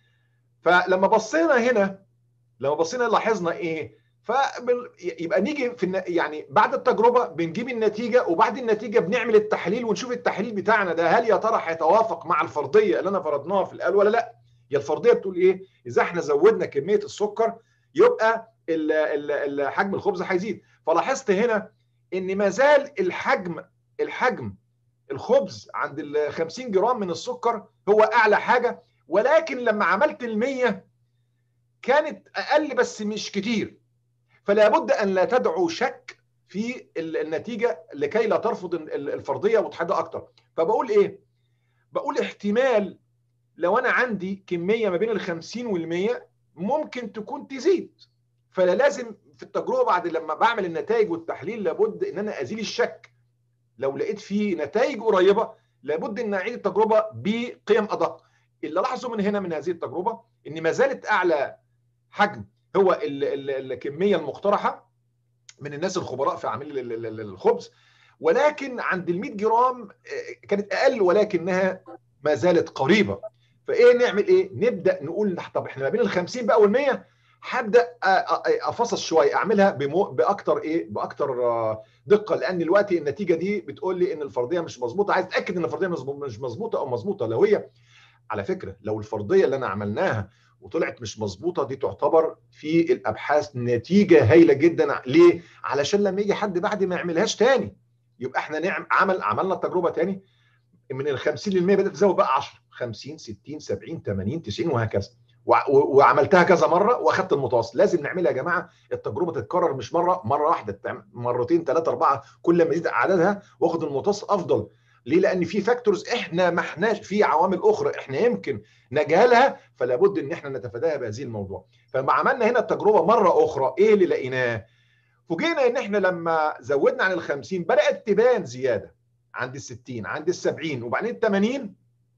فلما بصينا هنا لما بصينا لاحظنا ايه فيبقى نيجي في يعني بعد التجربه بنجيب النتيجه وبعد النتيجه بنعمل التحليل ونشوف التحليل بتاعنا ده هل يا ترى هيتوافق مع الفرضيه اللي انا فرضناها في الاول ولا لا هي الفرضيه بتقول ايه اذا احنا زودنا كميه السكر يبقى ال ال حجم الخبز هيزيد فلاحظت هنا ان ما زال الحجم الحجم الخبز عند ال 50 جرام من السكر هو اعلى حاجه ولكن لما عملت ال 100 كانت اقل بس مش كتير فلا بد ان لا تدعو شك في النتيجه لكي لا ترفض الفرضيه وتحدى اكتر فبقول ايه بقول احتمال لو انا عندي كميه ما بين ال 50 وال 100 ممكن تكون تزيد فلا لازم في التجربه بعد لما بعمل النتائج والتحليل لابد ان انا ازيل الشك لو لقيت فيه نتائج قريبه لابد ان اعيد التجربه بقيم ادق اللي لاحظه من هنا من هذه التجربه ان ما زالت اعلى حجم هو ال ال الكميه المقترحه من الناس الخبراء في عمل الخبز ولكن عند ال 100 جرام كانت اقل ولكنها ما زالت قريبه فايه نعمل ايه نبدا نقول طب احنا ما بين ال 50 بقى وال 100 هبدا افصص شويه اعملها بمو... باكتر ايه باكتر دقه لان دلوقتي النتيجه دي بتقول لي ان الفرضيه مش مظبوطه عايز اتاكد ان الفرضيه مش مظبوطه او مظبوطه لو هي على فكره لو الفرضيه اللي انا عملناها وطلعت مش مظبوطه دي تعتبر في الابحاث نتيجه هايله جدا ليه علشان لما يجي حد بعد ما يعملهاش تاني يبقى احنا نعم عمل عملنا التجربه تاني من ال 50 لل 100 بدات تزود بقى 10 50 60 70 80 90 وهكذا وعملتها كذا مره واخدت المتوسط لازم نعملها يا جماعه التجربه تتكرر مش مره مره واحده مرتين ثلاثه اربعه كل ما يزيد عددها واخد المتوسط افضل ليه لان في فاكتورز احنا ما احناش في عوامل اخرى احنا يمكن نجهلها فلا بد ان احنا نتفاداها بهذه الموضوع فلما عملنا هنا التجربه مره اخرى ايه اللي لقيناه فوجئنا ان احنا لما زودنا عن ال 50 بدات تبان زياده عند ال 60 عند ال 70 وبعدين ال 80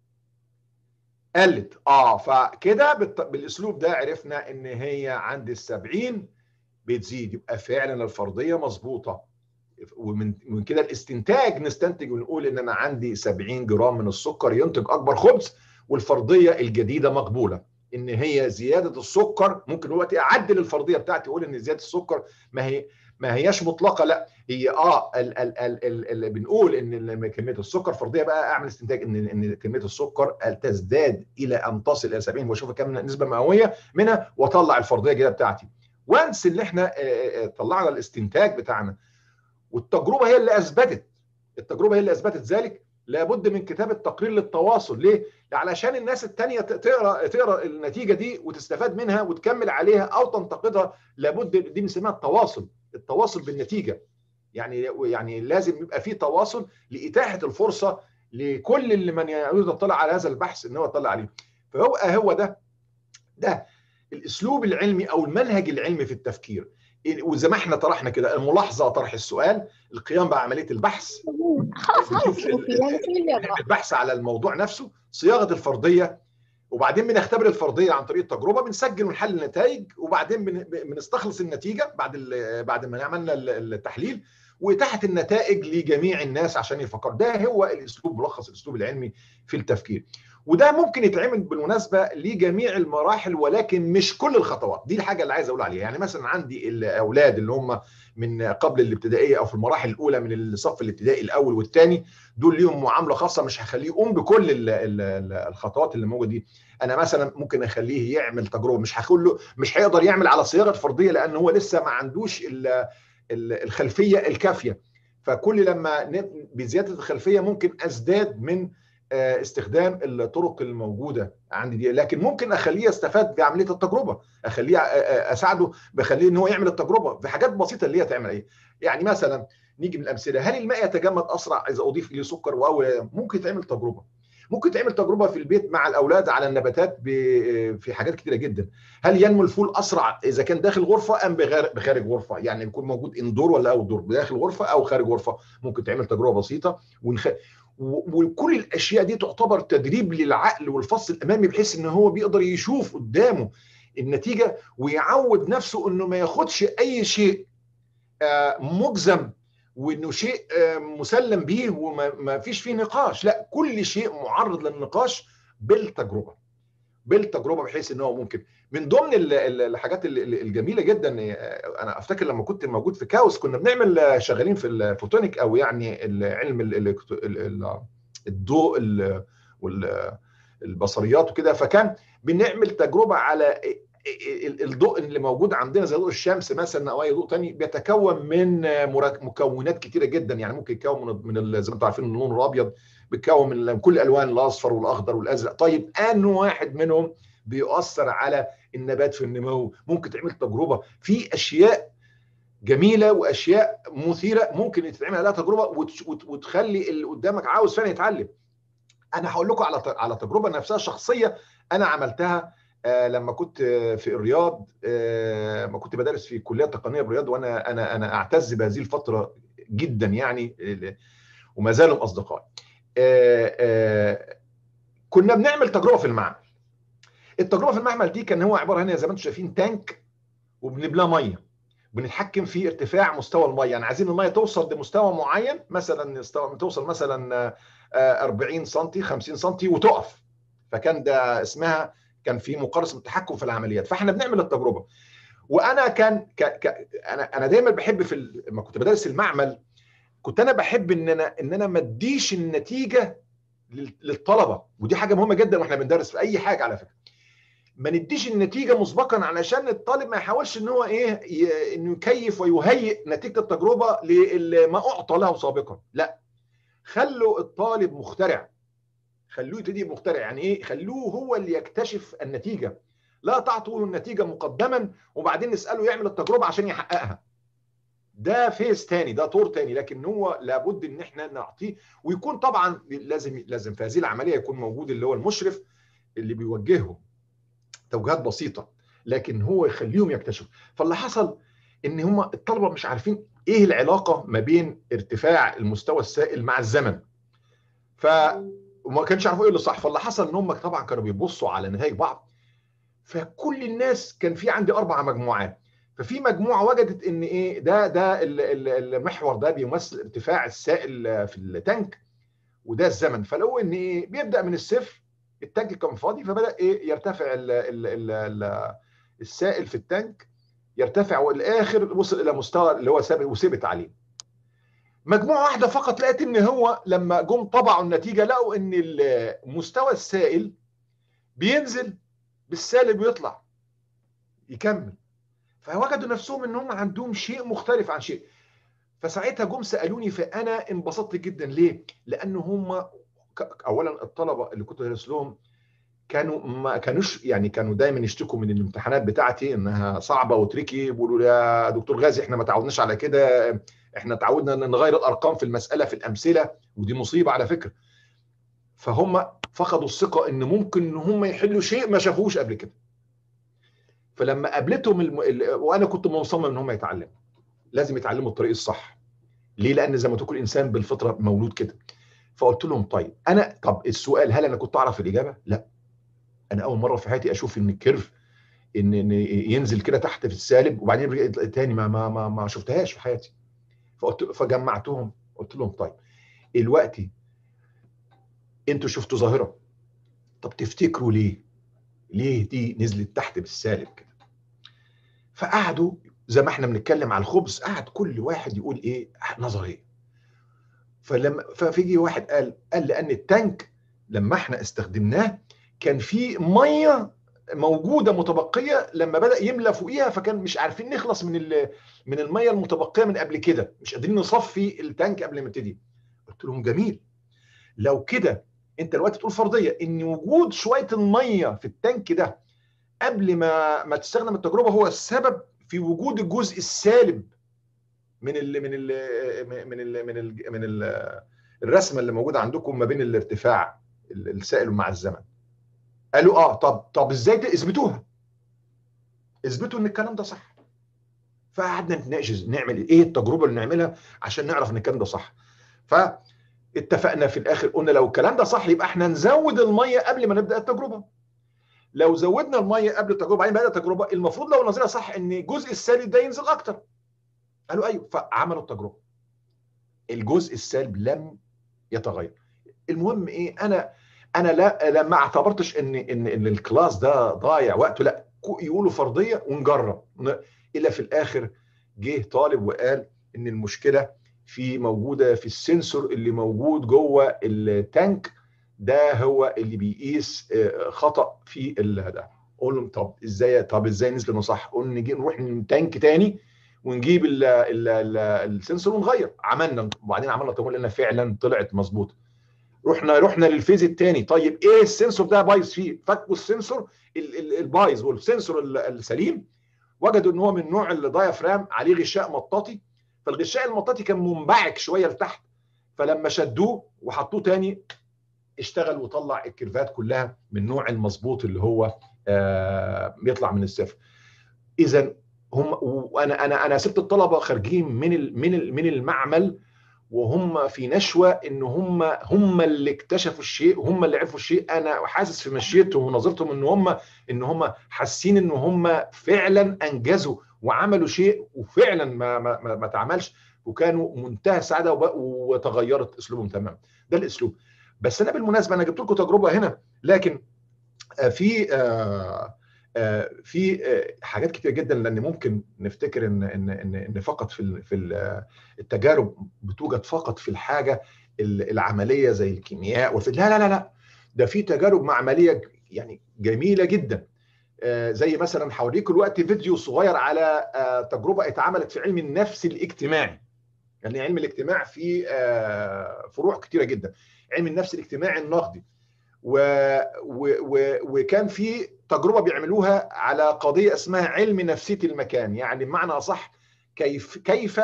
قلت اه فكده بالاسلوب ده عرفنا ان هي عند ال 70 بتزيد يبقى فعلا الفرضيه مظبوطه ومن من كده الاستنتاج نستنتج ونقول ان انا عندي 70 جرام من السكر ينتج اكبر خبز والفرضيه الجديده مقبوله ان هي زياده السكر ممكن دلوقتي اعدل الفرضيه بتاعتي اقول ان زياده السكر ما هي ما هياش مطلقه لا هي اه ال ال ال ال ال بنقول ان كميه السكر فرضيه بقى اعمل استنتاج ان ان كميه السكر تزداد الى ان تصل الى 70 واشوف كم نسبه مئويه منها واطلع الفرضيه الجديده بتاعتي وانس اللي احنا طلعنا الاستنتاج بتاعنا والتجربه هي اللي اثبتت التجربه هي اللي اثبتت ذلك لابد من كتابه تقرير للتواصل ليه علشان الناس التانية تقرا تقرا النتيجه دي وتستفاد منها وتكمل عليها او تنتقدها لابد دي بنسميها التواصل التواصل بالنتيجه يعني يعني لازم يبقى في تواصل لاتاحه الفرصه لكل اللي من يريد يطلع على هذا البحث ان هو يطلع عليه فهو هو ده ده الاسلوب العلمي او المنهج العلمي في التفكير وزي ما احنا طرحنا كده الملاحظه طرح السؤال القيام بعمليه البحث البحث على الموضوع نفسه صياغه الفرضيه وبعدين بنختبر الفرضيه عن طريق التجربه بنسجل ونحلل النتائج وبعدين بنستخلص النتيجه بعد بعد ما عملنا التحليل واتاحه النتائج لجميع الناس عشان يفكروا ده هو الاسلوب ملخص الاسلوب العلمي في التفكير وده ممكن يتعمل بالمناسبه لجميع المراحل ولكن مش كل الخطوات دي الحاجه اللي عايز اقول عليها يعني مثلا عندي الاولاد اللي هم من قبل الابتدائيه او في المراحل الاولى من الصف الابتدائي الاول والثاني دول ليهم معامله خاصه مش هخليه يقوم بكل ال ال الخطوات اللي موجوده دي انا مثلا ممكن اخليه يعمل تجربه مش هقول له مش هيقدر يعمل على صياغه فرضيه لان هو لسه ما عندوش ال الخلفيه الكافيه فكل لما بزياده الخلفيه ممكن ازداد من استخدام الطرق الموجوده عندي دي لكن ممكن اخليه يستفاد بعمليه التجربه اخليه اساعده بخليه ان هو يعمل التجربه في حاجات بسيطه اللي هي تعمل ايه يعني مثلا نيجي من الامثله هل الماء يتجمد اسرع اذا اضيف اليه سكر او ممكن تعمل تجربه ممكن تعمل تجربه في البيت مع الاولاد على النباتات في حاجات كتيره جدا هل ينمو الفول اسرع اذا كان داخل غرفه ام بخارج غرفه يعني يكون موجود اندور ولا اوت دور داخل غرفه او خارج غرفه ممكن تعمل تجربه بسيطه ونخ... وكل الاشياء دي تعتبر تدريب للعقل والفص الامامي بحيث ان هو بيقدر يشوف قدامه النتيجه ويعود نفسه انه ما ياخدش اي شيء مجزم وانه شيء مسلم به وما فيش فيه نقاش لا كل شيء معرض للنقاش بالتجربه بالتجربه بحيث ان هو ممكن من ضمن الحاجات الجميله جدا انا افتكر لما كنت موجود في كاوس كنا بنعمل شغالين في الفوتونيك او يعني علم الضوء والبصريات وكده فكان بنعمل تجربه على الضوء اللي موجود عندنا زي ضوء الشمس مثلا او اي ضوء ثاني بيتكون من مكونات كتيره جدا يعني ممكن يتكون من, من زي ما انتم عارفين اللون الابيض بيتكون من كل الالوان الاصفر والاخضر والازرق طيب ان واحد منهم بيؤثر على النبات في النمو ممكن تعمل تجربه في اشياء جميله واشياء مثيره ممكن تتعمل عليها تجربه وتخلي اللي قدامك عاوز فعلا يتعلم انا هقول لكم على على تجربه نفسها شخصيه انا عملتها لما كنت في الرياض ما كنت بدرس في كليه تقنيه بالرياض وانا انا انا اعتز بهذه الفتره جدا يعني وما زالوا اصدقائي كنا بنعمل تجربه في المعمل التجربه في المعمل دي كان هو عباره عن زي ما انتم شايفين تانك وبنملاه ميه بنتحكم في ارتفاع مستوى الميه يعني عايزين الميه توصل لمستوى معين مثلا توصل مثلا 40 سم 50 سم وتقف فكان ده اسمها كان في مقارصه التحكم في العمليات فاحنا بنعمل التجربه وانا كان ك... ك... انا انا دايما بحب في ال... لما كنت بدرس المعمل كنت انا بحب ان انا ان انا ما اديش النتيجه للطلبه ودي حاجه مهمه جدا واحنا بندرس في اي حاجه على فكره ما نديش النتيجه مسبقا علشان الطالب ما يحاولش ان هو ايه ي... انه يكيف ويهيئ نتيجه التجربه لما اعطى له سابقا لا خلوا الطالب مخترع خلوه يبتدي مخترع يعني ايه خلوه هو اللي يكتشف النتيجه لا تعطوا النتيجه مقدما وبعدين نساله يعمل التجربه عشان يحققها ده فيز تاني ده طور تاني لكن هو لابد ان احنا نعطيه ويكون طبعا لازم لازم في هذه العمليه يكون موجود اللي هو المشرف اللي بيوجههم توجيهات بسيطه لكن هو يخليهم يكتشفوا فاللي حصل ان هم الطلبه مش عارفين ايه العلاقه ما بين ارتفاع المستوى السائل مع الزمن ف وما كانش عارفوا ايه اللي صح فاللي حصل ان هم طبعا كانوا بيبصوا على نتائج بعض فكل الناس كان في عندي اربع مجموعات ففي مجموعه وجدت ان ايه ده ده المحور ده بيمثل ارتفاع السائل في التانك وده الزمن فلقوا ان ايه بيبدا من الصفر التانك كان فاضي فبدا ايه يرتفع ال ال ال ال السائل في التانك يرتفع والاخر وصل الى مستوى اللي هو ثابت وثبت عليه مجموعه واحده فقط لقيت ان هو لما جم طبعوا النتيجه لقوا ان مستوى السائل بينزل بالسالب ويطلع يكمل فوجدوا نفسهم ان هم عندهم شيء مختلف عن شيء فساعتها جم سالوني فانا انبسطت جدا ليه؟ لان هم اولا الطلبه اللي كنت بدرس لهم كانوا ما كانوش يعني كانوا دايما يشتكوا من الامتحانات بتاعتي انها صعبه وتريكي بيقولوا يا دكتور غازي احنا ما تعودناش على كده احنا تعودنا ان نغير الارقام في المساله في الامثله ودي مصيبه على فكره فهم فقدوا الثقه ان ممكن ان هم يحلوا شيء ما شافوش قبل كده فلما قابلتهم الم... وانا كنت مصمم ان هم يتعلموا لازم يتعلموا الطريق الصح ليه لان زي ما تقول الانسان بالفطره مولود كده فقلت لهم طيب انا طب السؤال هل انا كنت اعرف الاجابه لا انا اول مره في حياتي اشوف ان الكيرف ان ان ينزل كده تحت في السالب وبعدين يرجع تاني ما ما ما, ما شفتهاش في حياتي فقلت فجمعتهم قلت لهم طيب دلوقتي انتوا شفتوا ظاهره طب تفتكروا ليه ليه دي نزلت تحت بالسالب كده فقعدوا زي ما احنا بنتكلم على الخبز قعد كل واحد يقول ايه نظريه فلما ففيجي واحد قال قال لان التانك لما احنا استخدمناه كان في ميه موجوده متبقيه لما بدا يملى فوقيها فكان مش عارفين نخلص من من الميه المتبقيه من قبل كده مش قادرين نصفي التانك قبل ما نبتدي قلت لهم جميل لو كده انت دلوقتي تقول فرضيه ان وجود شويه الميه في التانك ده قبل ما ما تستخدم التجربه هو السبب في وجود الجزء السالب من ال من ال من ال من ال من ال الرسمه اللي موجوده عندكم ما بين الارتفاع السائل مع الزمن قالوا اه طب طب ازاي اثبتوها اثبتوا ان الكلام ده صح فقعدنا نتناقش نعمل ايه التجربه اللي نعملها عشان نعرف ان الكلام ده صح فاتفقنا في الاخر قلنا لو الكلام ده صح يبقى احنا نزود الميه قبل ما نبدا التجربه لو زودنا الميه قبل التجربه بعدين بدات التجربه المفروض لو نظرها صح ان الجزء السالب ده ينزل اكتر قالوا ايوه فعملوا التجربه الجزء السالب لم يتغير المهم ايه انا انا لا, لا ما اعتبرتش ان ان ان الكلاس ده ضايع وقته لا يقولوا فرضيه ونجرب الا في الاخر جه طالب وقال ان المشكله في موجوده في السنسور اللي موجود جوه التانك ده هو اللي بيقيس خطا في ده اقول لهم طب ازاي طب ازاي نزل صح قلنا نجي نروح تانك تاني ونجيب ال ال ال السنسور ونغير عملنا وبعدين عملنا تجربه لان فعلا طلعت مظبوطه رحنا رحنا للفيز الثاني طيب ايه السنسور ده بايظ فيه فكوا السنسور البايظ والسنسور السليم وجدوا ان هو من نوع الدايفرام عليه غشاء مطاطي فالغشاء المطاطي كان منبعك شويه لتحت فلما شدوه وحطوه تاني اشتغل وطلع الكيرفات كلها من نوع المظبوط اللي هو آه بيطلع من الصفر اذا هم وانا انا انا سبت الطلبه خارجين من من من المعمل وهم في نشوه ان هم هم اللي اكتشفوا الشيء وهم اللي عرفوا الشيء انا حاسس في مشيتهم ونظرتهم ان هم ان هم حاسين ان هم فعلا انجزوا وعملوا شيء وفعلا ما ما ما, ما اتعملش وكانوا منتهى السعاده وتغيرت اسلوبهم تماما ده الاسلوب بس انا بالمناسبه انا جبت لكم تجربه هنا لكن في في حاجات كتير جدا لان ممكن نفتكر ان ان ان, إن فقط في في التجارب بتوجد فقط في الحاجه العمليه زي الكيمياء والفيزياء لا لا لا لا ده في تجارب معمليه يعني جميله جدا زي مثلا هوريكم دلوقتي فيديو صغير على تجربه اتعملت في علم النفس الاجتماعي يعني علم الاجتماع فيه فروع كتيره جدا علم النفس الاجتماعي النقدي و... و... و... وكان في تجربه بيعملوها على قضيه اسمها علم نفسيه المكان يعني بمعنى اصح كيف كيف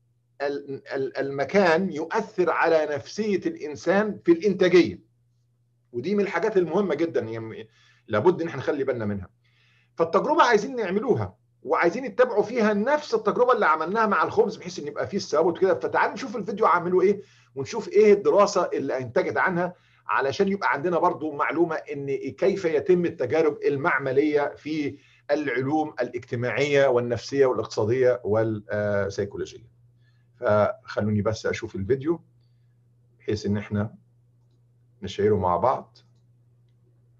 المكان يؤثر على نفسيه الانسان في الانتاجيه ودي من الحاجات المهمه جدا يعني لابد ان احنا نخلي بالنا منها فالتجربه عايزين نعملوها وعايزين يتبعوا فيها نفس التجربه اللي عملناها مع الخبز بحيث ان يبقى فيه الثبات كده فتعالوا نشوف الفيديو عملوا ايه ونشوف ايه الدراسه اللي انتجت عنها علشان يبقى عندنا برضو معلومه ان كيف يتم التجارب المعمليه في العلوم الاجتماعيه والنفسيه والاقتصاديه والسيكولوجيه. فخلوني بس اشوف الفيديو بحيث ان احنا نشيره مع بعض.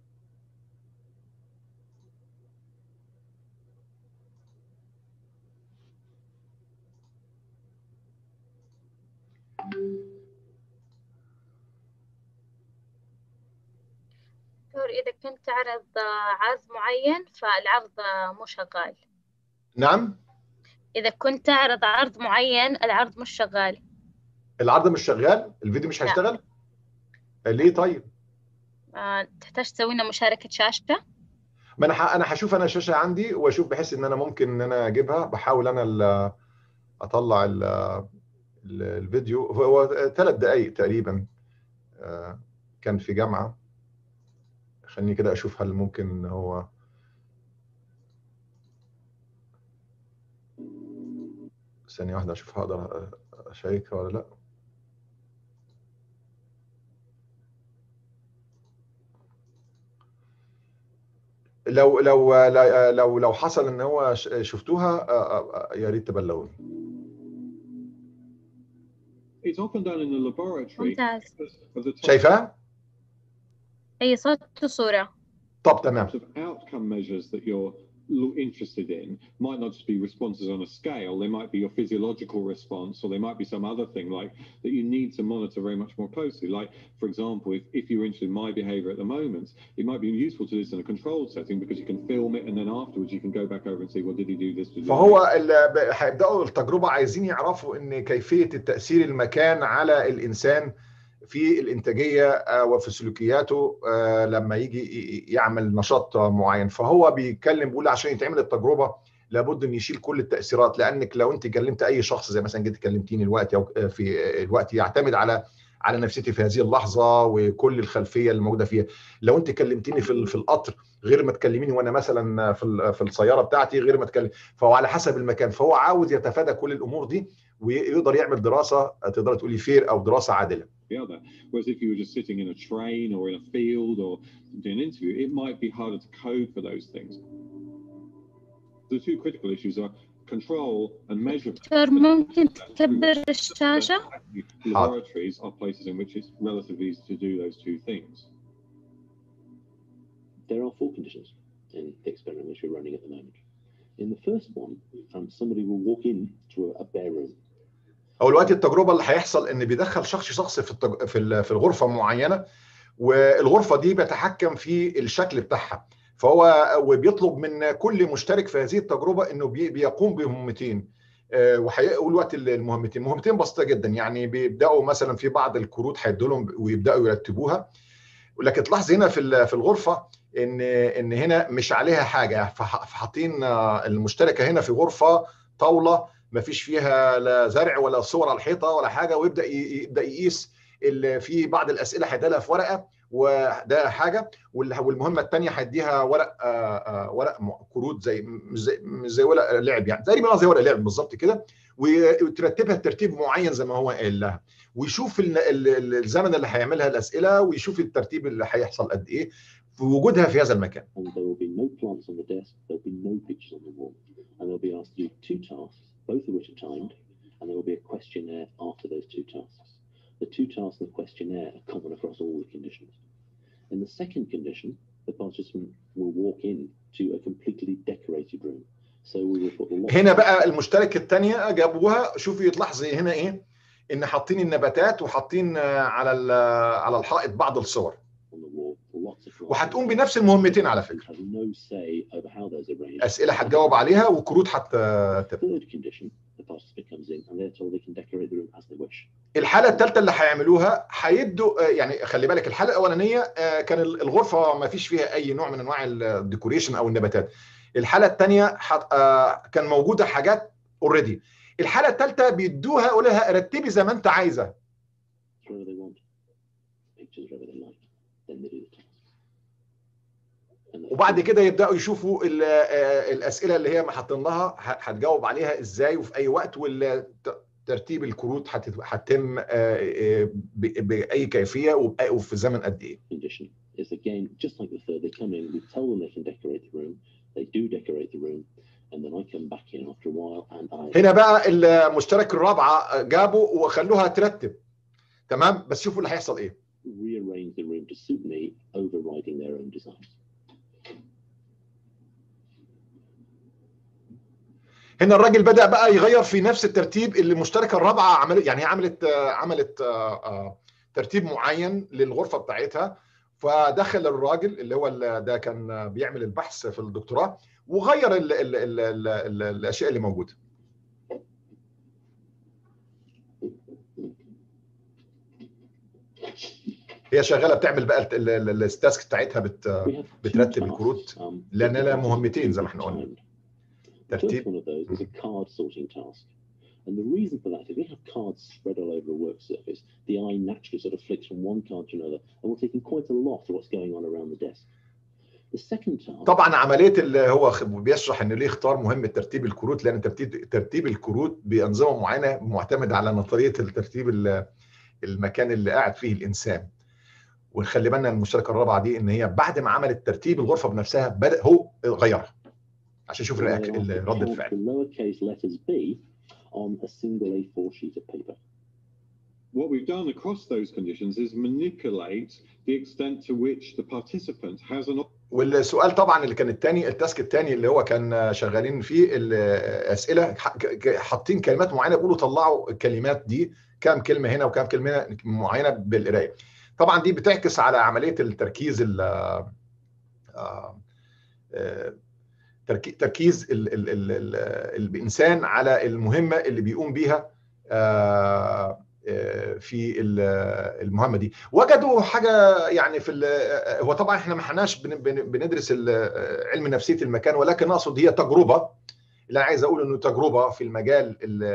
إذا كنت تعرض عرض معين فالعرض مو شغال نعم إذا كنت تعرض عرض معين العرض مش شغال العرض مش شغال الفيديو مش هيشتغل ليه طيب آه، تحتاج تسوي لنا مشاركة شاشة ما انا ح- انا هشوف انا الشاشه عندي واشوف بحيث ان انا ممكن ان انا اجيبها بحاول انا ال- اطلع ال- ال- الفيديو هو ثلاث دقائق تقريبا آه، كان في جامعه خليني كده اشوف هل ممكن ان هو ثانيه واحده اشوف هقدر اشيكها ولا لا لو لو لو لو حصل ان هو ش- شفتوها آه، آه، يا ريت تبلغوني It's often done in the laboratory. ممتاز of the types شايفاه؟ أي صوت وصورة طب تمام of outcome measures that you're lo- interested in might not just be responses on a scale. They might be your physiological response, or they might be some other thing like that you need to monitor very much more closely. Like, for example, if, if you're interested in my behavior at the moment, it might be useful to do this in a controlled setting because you can film it and then afterwards you can go back over and see, well, did he do this? Did he do فهو ال- ب- هيبداوا التجربه عايزين يعرفوا ان كيفيه التاثير المكان على الانسان في الانتاجيه آه، وفي سلوكياته آه، لما يجي ي- ي- يعمل نشاط معين فهو بيتكلم بيقول عشان يتعمل التجربه لابد ان يشيل كل التاثيرات لانك لو انت كلمت اي شخص زي مثلا جيت كلمتيني الوقت او آه، في الوقت يعتمد على على نفسيتي في هذه اللحظه وكل الخلفيه اللي موجوده فيها لو انت كلمتيني في ال- في القطر غير ما تكلميني وانا مثلا في ال- في السياره بتاعتي غير ما تكلم فهو على حسب المكان فهو عاوز يتفادى كل الامور دي ويقدر يعمل دراسه تقدر تقولي فير او دراسه عادله the other. Whereas if you were just sitting in a train or in a field or doing an interview, it might be harder to code for those things. The two critical issues are control and measure. دكتور ممكن تكبر الشاشة Laboratories are places in which it's relatively easy to do those two things. there are four conditions in the experiment which we're running at the moment. In the first one, um, somebody will walk in to a, a bare room. او الوقت التجربه اللي هيحصل ان بيدخل شخص شخص في التج... في ال- في الغرفه معينه والغرفه دي بيتحكم في الشكل بتاعها فهو وبيطلب من كل مشترك في هذه التجربه انه بي... بيقوم بمهمتين آه، وهيقول وقت المهمتين مهمتين بسيطه جدا يعني بيبداوا مثلا في بعض الكروت هيدوا لهم ويبداوا يرتبوها ولكن تلاحظ هنا في ال- في الغرفه ان ان هنا مش عليها حاجه فح- فحاطين آه، المشتركه هنا في غرفه طاوله ما فيش فيها لا زرع ولا صور على الحيطه ولا حاجه ويبدا ي- يبدا يقيس ال- في بعض الاسئله هيديها في ورقه وده حاجه وال- والمهمه الثانيه هيديها ورق آه، آه، ورق م- كروت زي مش زي مش زي ورق لعب يعني تقريبا زي ورق لعب بالظبط كده وي- وترتبها ترتيب معين زي ما هو قال لها ويشوف ال- ال- الزمن اللي هيعملها الاسئله ويشوف الترتيب اللي هيحصل قد ايه في وجودها في هذا المكان And there will be no plants on the desk, there'll be no pictures on the wall. And they'll be asked to do two tasks, both of which are timed, and there will be a questionnaire after those two tasks. The two tasks in the questionnaire are common across all the conditions. In the second condition, the participant will walk in to a completely decorated room. So we will put lots هنا بقى المشترك الثانيه جابوها شوفي تلاحظي هنا ايه ان حاطين النباتات وحاطين آه، على ال- على الحائط بعض الصور on the wall, lots of glasses. وهتقوم بنفس المهمتين على You فكره have no say over how those are arranged. اسئله هتجاوب عليها وكروت هتتبقى Third condition, the participant comes in and they're told they can decorate the room as they wish. الحاله الثالثه اللي هيعملوها هيدوا آه، يعني خلي بالك الحاله الاولانيه آه، كان ال- الغرفه ما فيش فيها اي نوع من انواع الديكوريشن او النباتات الحاله الثانيه كان موجوده حاجات اوريدي الحاله الثالثه بيدوها يقولوا لها رتبي زي ما انت عايزه wherever they want, pictures wherever they like. Then they do the task. And the وبعد fourth- كده يبداوا يشوفوا ال- آه، الاسئله اللي هي محطين لها ه- هتجاوب عليها ازاي وفي اي وقت وترتيب الكروت هتت- هتتم آه، آه، ب- باي كيفيه وبأ- وفي زمن قد ايه condition is again just like the third. They come in, we tell them they can decorate the room. They do decorate the room, and then I come back in after a while and I هنا بقى المشترك الرابعه جابوا وخلوها ترتب تمام بس شوفوا اللي هيحصل ايه rearrange the room to suit me, overriding their own designs. هنا الراجل بدا بقى يغير في نفس الترتيب اللي المشتركه الرابعه عملت يعني هي عملت آه، عملت آه، آه، ترتيب معين للغرفه بتاعتها فدخل الراجل اللي هو ده كان بيعمل البحث في الدكتوراه وغير ال ال ال ال ال الاشياء اللي موجوده هي شغاله بتعمل بقى التاسك بتاعتها بت بترتب الكروت لان لها مهمتين زي ما احنا قلنا ترتيب And the reason for that is we have cards spread all over a work surface. The eye naturally sort of flicks from one card to another, and we're taking quite a lot of what's going on around the desk. The second task طبعا عمليه اللي هو بيشرح ان ليه اختار مهمه ترتيب الكروت لان ترتيب ترتيب الكروت بانظمه معينه معتمد على نظريه الترتيب المكان اللي قاعد فيه الانسان. ونخلي بالنا المشتركه الرابعه دي ان هي بعد ما عملت ترتيب الغرفه بنفسها بدا هو غيرها عشان يشوف رد الفعل. on a single A4 sheet of paper. What we've done across those conditions is manipulate the extent to which the participant has an والسؤال طبعا اللي كان الثاني التاسك الثاني اللي هو كان شغالين فيه الاسئله حاطين كلمات معينه بيقولوا طلعوا الكلمات دي كام كلمه هنا وكام كلمه معينه بالقرايه. طبعا دي بتعكس على عمليه التركيز ال تركيز ال ال ال ال الانسان على المهمه اللي بيقوم بيها في المهمه دي وجدوا حاجه يعني في هو طبعا احنا ما احناش بندرس علم نفسيه المكان ولكن اقصد هي تجربه اللي انا عايز اقول انه تجربه في المجال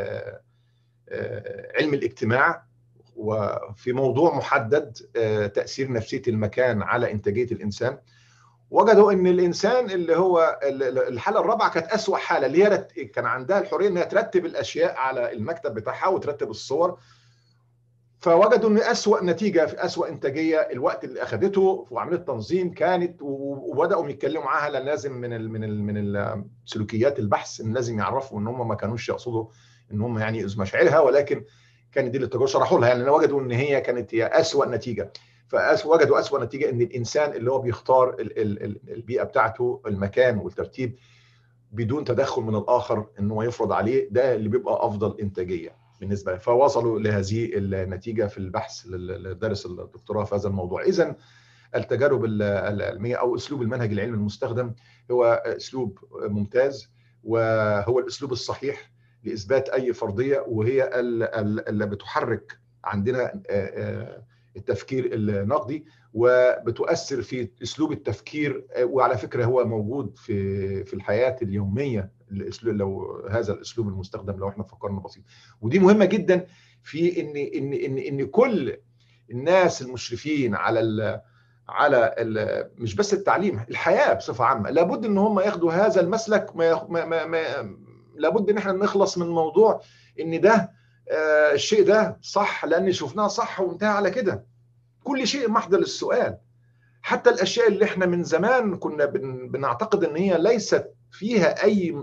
علم الاجتماع وفي موضوع محدد تاثير نفسيه المكان على انتاجيه الانسان وجدوا ان الانسان اللي هو الحاله الرابعه كانت اسوا حاله اللي هي كان عندها الحريه انها ترتب الاشياء على المكتب بتاعها وترتب الصور فوجدوا ان اسوا نتيجه في اسوا انتاجيه الوقت اللي اخذته وعمليه التنظيم كانت وبداوا يتكلموا معاها لان لازم من ال من ال من سلوكيات البحث ان لازم يعرفوا ان هم ما كانوش يقصدوا ان هم يعني يؤذوا مشاعرها ولكن كانت دي التجربه شرحوا لها يعني وجدوا ان هي كانت هي اسوا نتيجه فوجدوا اسوء نتيجه ان الانسان اللي هو بيختار البيئه بتاعته المكان والترتيب بدون تدخل من الاخر ان هو يفرض عليه ده اللي بيبقى افضل انتاجيه بالنسبه له فوصلوا لهذه النتيجه في البحث لدرس الدكتوراه في هذا الموضوع اذا التجارب العلميه او اسلوب المنهج العلمي المستخدم هو اسلوب ممتاز وهو الاسلوب الصحيح لاثبات اي فرضيه وهي اللي بتحرك عندنا التفكير النقدي وبتؤثر في اسلوب التفكير وعلى فكره هو موجود في في الحياه اليوميه الاسلوب لو هذا الاسلوب المستخدم لو احنا فكرنا بسيط ودي مهمه جدا في ان ان ان ان كل الناس المشرفين على ال على ال مش بس التعليم الحياه بصفه عامه لابد ان هم ياخدوا هذا المسلك ما ما ما لابد ان احنا نخلص من موضوع ان ده آه الشيء ده صح لان شفناه صح وانتهى على كده كل شيء محضر للسؤال حتى الاشياء اللي احنا من زمان كنا بن بنعتقد ان هي ليست فيها اي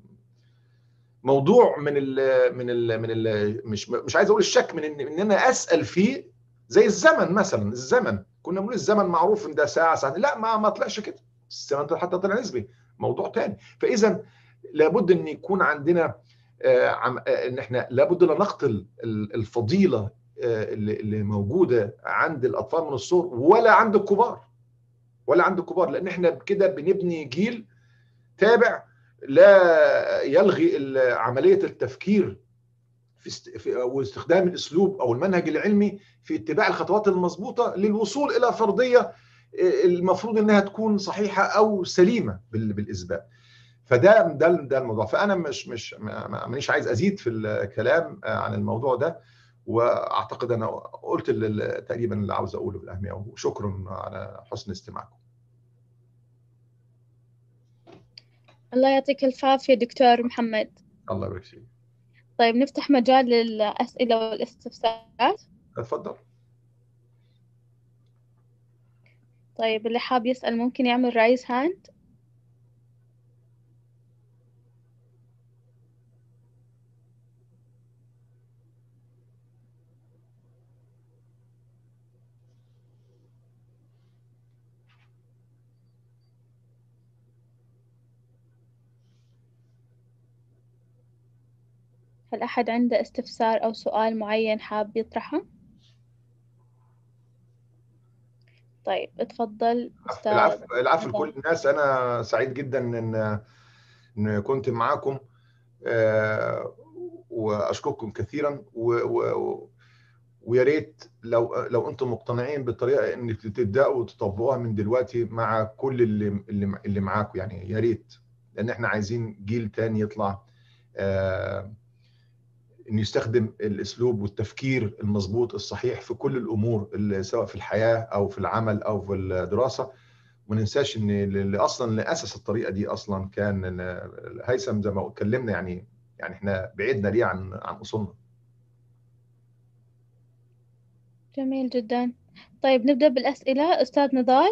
موضوع من ال من ال من ال مش مش عايز اقول الشك من ان, إن انا اسال فيه زي الزمن مثلا الزمن كنا بنقول الزمن معروف ان ده ساعه ساعتين لا ما ما طلعش كده الزمن حتى طلع نسبي موضوع تاني فاذا لابد ان يكون عندنا ان احنا لابد لا نقتل الفضيله اللي موجوده عند الاطفال من الصغر ولا عند الكبار ولا عند الكبار لان احنا كده بنبني جيل تابع لا يلغي عمليه التفكير في واستخدام الاسلوب او المنهج العلمي في اتباع الخطوات المضبوطه للوصول الى فرضيه المفروض انها تكون صحيحه او سليمه بالاثبات فده ده ده الموضوع فانا مش مش مانيش عايز ازيد في الكلام عن الموضوع ده واعتقد انا قلت تقريبا اللي عاوز اقوله بالاهميه وشكرا على حسن استماعكم الله يعطيك العافيه دكتور محمد الله يبارك فيك طيب نفتح مجال للاسئله والاستفسارات اتفضل طيب اللي حاب يسال ممكن يعمل رايز هاند هل أحد عنده استفسار أو سؤال معين حاب يطرحه؟ طيب اتفضل استاذ العفو العفو لكل الناس انا سعيد جدا ان ان كنت معاكم آه، واشكركم كثيرا و, و ويا ريت لو لو انتم مقتنعين بالطريقه ان تبداوا تطبقوها من دلوقتي مع كل اللي اللي, اللي معاكم يعني يا ريت لان احنا عايزين جيل تاني يطلع آه انه يستخدم الاسلوب والتفكير المظبوط الصحيح في كل الامور اللي سواء في الحياه او في العمل او في الدراسه وما ننساش ان اللي اصلا اللي اسس الطريقه دي اصلا كان هيثم زي ما اتكلمنا يعني يعني احنا بعدنا ليه عن عن اصولنا جميل جدا طيب نبدأ بالأسئلة أستاذ نضال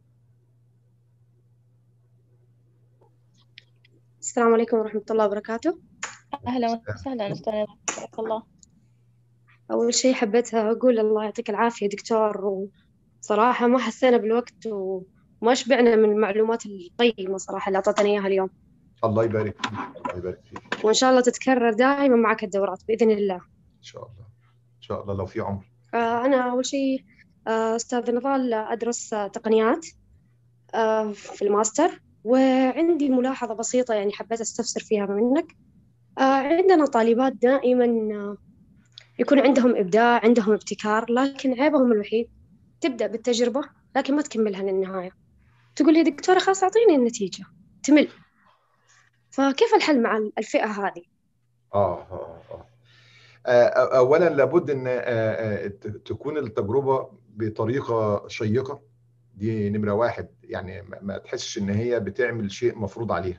السلام عليكم ورحمة الله وبركاته أهلا وسهلا أستاذ نضال حياك الله أول شيء حبيت أقول الله يعطيك العافية دكتور وصراحة ما حسينا بالوقت وما شبعنا من المعلومات القيمة صراحة اللي أعطتني إياها اليوم الله يبارك فيك الله يبارك فيك وإن شاء الله تتكرر دائما معك الدورات بإذن الله إن شاء الله إن شاء الله لو في عمر آه، أنا أول شيء آه، أستاذ نضال أدرس تقنيات آه، في الماستر وعندي ملاحظة بسيطة يعني حبيت أستفسر فيها منك عندنا طالبات دائما يكون عندهم إبداع عندهم ابتكار لكن عيبهم الوحيد تبدأ بالتجربة لكن ما تكملها للنهاية تقول لي دكتورة خلاص أعطيني النتيجة تمل فكيف الحل مع الفئة هذه؟ آه آه آه اولا لابد ان تكون التجربه بطريقه شيقه دي نمره واحد يعني ما تحسش ان هي بتعمل شيء مفروض عليها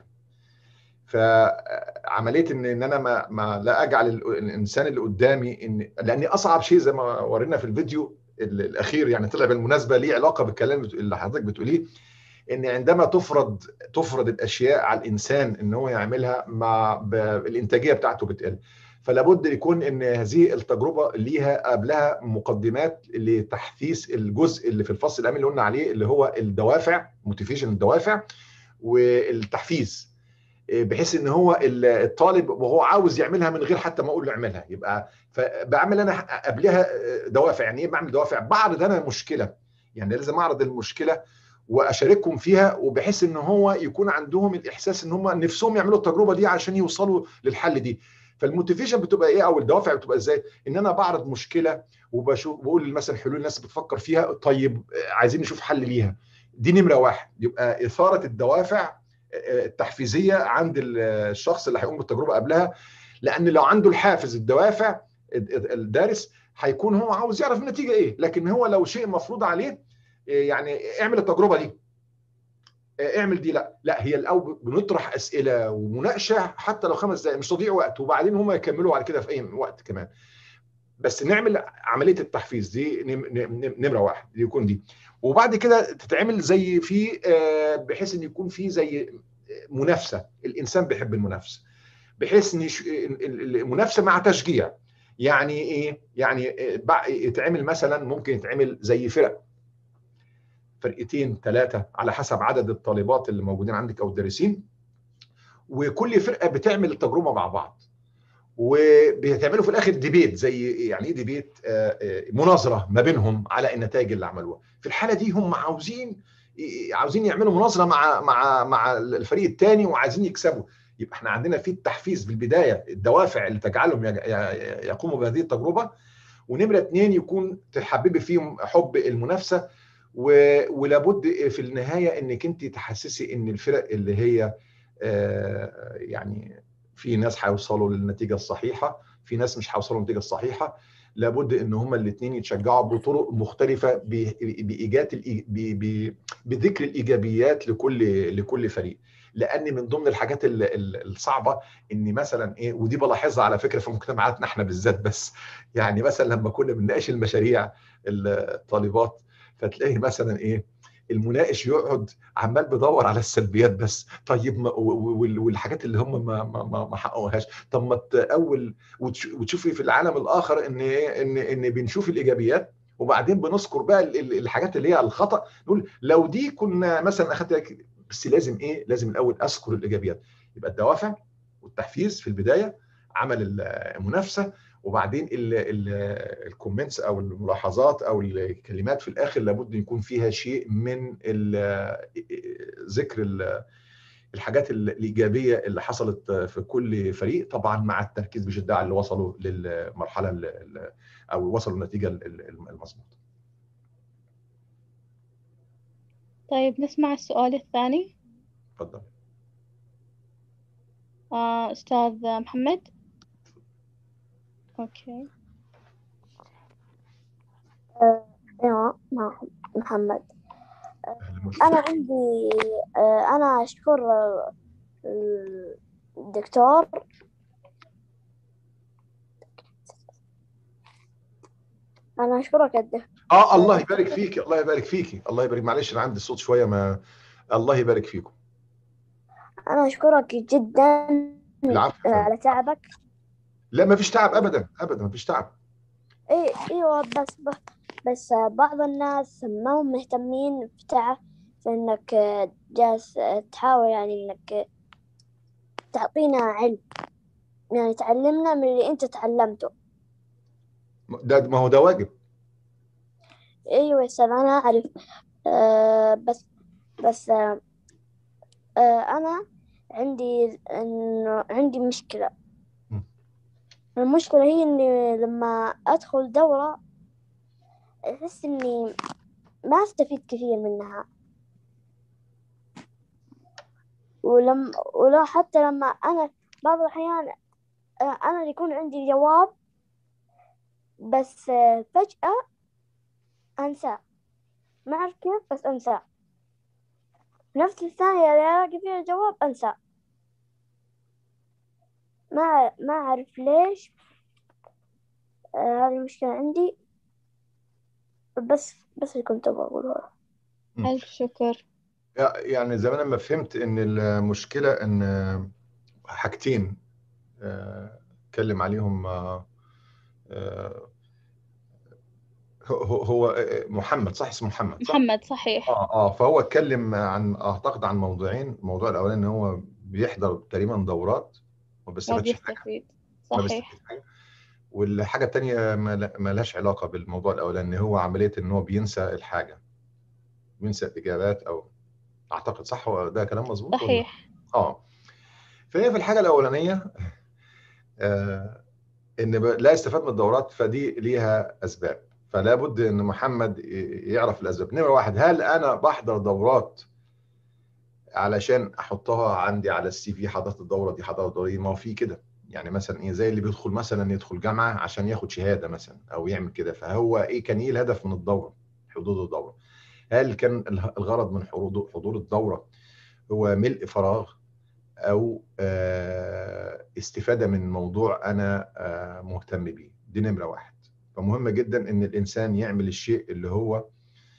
فعمليه ان ان انا ما, ما لا اجعل الانسان اللي قدامي ان لان اصعب شيء زي ما ورينا في الفيديو الاخير يعني طلع بالمناسبه ليه علاقه بالكلام اللي حضرتك بتقوليه ان عندما تفرض تفرض الاشياء على الانسان ان هو يعملها مع الانتاجيه بتاعته بتقل فلا بد يكون ان هذه التجربه ليها قبلها مقدمات لتحثيث الجزء اللي في الفصل الامين اللي قلنا عليه اللي هو الدوافع موتيفيشن الدوافع والتحفيز بحيث ان هو الطالب وهو عاوز يعملها من غير حتى ما اقول له اعملها يبقى فبعمل انا قبلها دوافع يعني ايه بعمل دوافع بعرض انا مشكله يعني لازم اعرض المشكله واشاركهم فيها وبحيث ان هو يكون عندهم الاحساس ان هم نفسهم يعملوا التجربه دي عشان يوصلوا للحل دي فالموتيفيشن بتبقى ايه او الدوافع بتبقى ازاي ان انا بعرض مشكله وبشوف بقول مثلا حلول الناس بتفكر فيها طيب عايزين نشوف حل ليها دي نمره واحد يبقى اثاره الدوافع التحفيزيه عند الشخص اللي هيقوم بالتجربه قبلها لان لو عنده الحافز الدوافع الدارس هيكون هو عاوز يعرف النتيجه ايه لكن هو لو شيء مفروض عليه يعني اعمل التجربه دي اعمل دي لا لا هي الاول بنطرح اسئله ومناقشه حتى لو خمس دقائق مش تضيع وقت وبعدين هم يكملوا على كده في اي وقت كمان بس نعمل عمليه التحفيز دي نمره واحد يكون دي وبعد كده تتعمل زي في بحيث ان يكون في زي منافسه الانسان بيحب المنافسه بحيث ان المنافسه مع تشجيع يعني ايه يعني يتعمل مثلا ممكن يتعمل زي فرق فرقتين ثلاثه على حسب عدد الطالبات اللي موجودين عندك او الدارسين وكل فرقه بتعمل التجربه مع بعض وبيتعملوا في الاخر ديبيت زي يعني ايه ديبيت مناظره ما بينهم على النتائج اللي عملوها في الحاله دي هم عاوزين عاوزين يعملوا مناظره مع مع مع الفريق الثاني وعايزين يكسبوا يبقى احنا عندنا في التحفيز في البدايه الدوافع اللي تجعلهم يقوموا بهذه التجربه ونمره اثنين يكون تحببي فيهم حب المنافسه ولابد في النهايه انك انت تحسسي ان الفرق اللي هي يعني في ناس هيوصلوا للنتيجه الصحيحه في ناس مش هيوصلوا للنتيجه الصحيحه لابد ان هما الاثنين يتشجعوا بطرق مختلفه بايجاد بذكر الايجابيات لكل لكل فريق لان من ضمن الحاجات الصعبه ان مثلا ايه ودي بلاحظها على فكره في مجتمعاتنا احنا بالذات بس يعني مثلا لما كنا بنناقش المشاريع الطالبات فتلاقي مثلا ايه المناقش يقعد عمال بيدور على السلبيات بس طيب ما والحاجات اللي هم ما ما ما حققوهاش طب ما اول وتشوفي في العالم الاخر ان ان ان بنشوف الايجابيات وبعدين بنذكر بقى الحاجات اللي هي الخطا نقول لو دي كنا مثلا اخدت بس لازم ايه لازم الاول اذكر الايجابيات يبقى الدوافع والتحفيز في البدايه عمل المنافسه وبعدين الكومنتس او الملاحظات او الكلمات في الاخر لابد يكون فيها شيء من ذكر الحاجات الايجابيه اللي حصلت في كل فريق طبعا مع التركيز بشده على اللي وصلوا للمرحله او وصلوا للنتيجه المظبوطه. طيب نسمع السؤال الثاني. تفضل. آه أستاذ محمد. اوكي. ايوه محمد انا عندي انا اشكر الدكتور انا اشكرك الدكتور اه الله يبارك فيك الله يبارك فيكي الله يبارك معلش انا عندي الصوت شويه ما الله يبارك فيكم انا اشكرك جدا العفو على تعبك لا ما فيش تعب ابدا ابدا ما فيش تعب ايه ايوه بس بس بعض الناس ما هم مهتمين بتعب في انك جالس تحاول يعني انك تعطينا علم يعني تعلمنا من اللي انت تعلمته ده ما هو ده واجب ايوه يا استاذ انا اعرف آه بس بس آه انا عندي انه عندي مشكله المشكلة هي إني لما أدخل دورة أحس إني ما أستفيد كثير منها ولما ولا حتى لما أنا بعض الأحيان أنا يكون عندي جواب بس فجأة أنساه ما أعرف كيف بس أنساه نفس الثانية اللي ألاقي فيها الجواب أنساه ما ما أعرف ليش آه هذه المشكلة عندي بس بس اللي كنت بقوله ألف شكر يعني زي ما أنا ما فهمت إن المشكلة إن حاجتين اتكلم عليهم هو هو محمد صح اسمه محمد صح؟ محمد صحيح اه اه فهو اتكلم عن اعتقد عن موضوعين الموضوع الاولاني ان هو بيحضر تقريبا دورات ما ما بيستفادش حاجه بيستفيد ما صحيح بيستفيدش حاجه والحاجه الثانيه ما لهاش علاقه بالموضوع الاولاني هو عمليه ان هو بينسى الحاجه بينسى الاجابات او اعتقد صح هو ده كلام مظبوط ولا؟ صحيح اه فهي في الحاجه الاولانيه آه ان ب- لا يستفاد من الدورات فدي ليها اسباب فلا بد ان محمد ي- يعرف الاسباب نمره واحد هل انا بحضر دورات علشان احطها عندي على السي في حضرت الدوره دي حضرت الدوره دي ما هو في كده يعني مثلا ايه زي اللي بيدخل مثلا يدخل جامعه عشان ياخد شهاده مثلا او يعمل كده فهو ايه كان ايه الهدف من الدوره حدود الدوره هل كان اله- الغرض من حضور حضور الدوره هو ملء فراغ او آه، استفاده من موضوع انا آه، مهتم بيه دي نمره واحد فمهم جدا ان الانسان يعمل الشيء اللي هو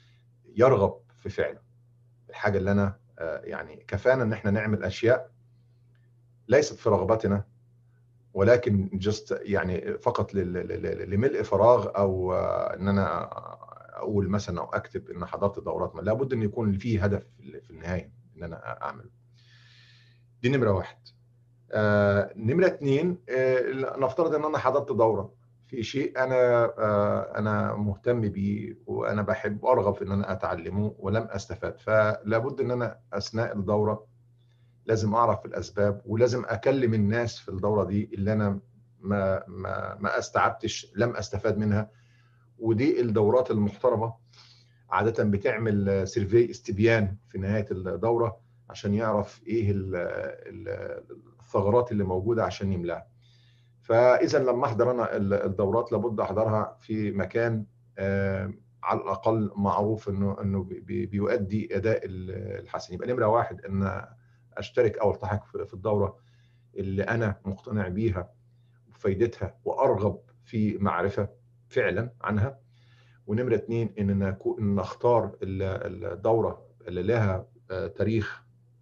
يرغب في فعله الحاجه اللي انا آه، يعني كفانا ان احنا نعمل اشياء ليست في رغبتنا ولكن جست يعني فقط لل- لل- لملء فراغ او آه، ان انا اقول مثلا او اكتب ان حضرت دورات ما لابد ان يكون في هدف في النهايه ان انا اعمل دي نمره واحد آه نمره اثنين آه نفترض ان انا حضرت دوره في شيء انا آه انا مهتم بيه وانا بحب ارغب في ان انا اتعلمه ولم استفاد فلا بد ان انا اثناء الدوره لازم اعرف الاسباب ولازم اكلم الناس في الدوره دي اللي انا ما ما ما استعبتش لم استفاد منها ودي الدورات المحترمه عاده بتعمل سيرفي استبيان في نهايه الدوره عشان يعرف ايه ال- ال- الثغرات اللي موجوده عشان يملاها فاذا لما احضر انا ال- الدورات لابد احضرها في مكان آه، على الاقل معروف انه انه بي- بي- بيؤدي اداء ال- الحسن يبقى نمره واحد ان اشترك او التحق في في الدوره اللي انا مقتنع بيها وفايدتها وارغب في معرفه فعلا عنها ونمره اثنين ان انا أكون- ان اختار ال- الدوره اللي لها آه، تاريخ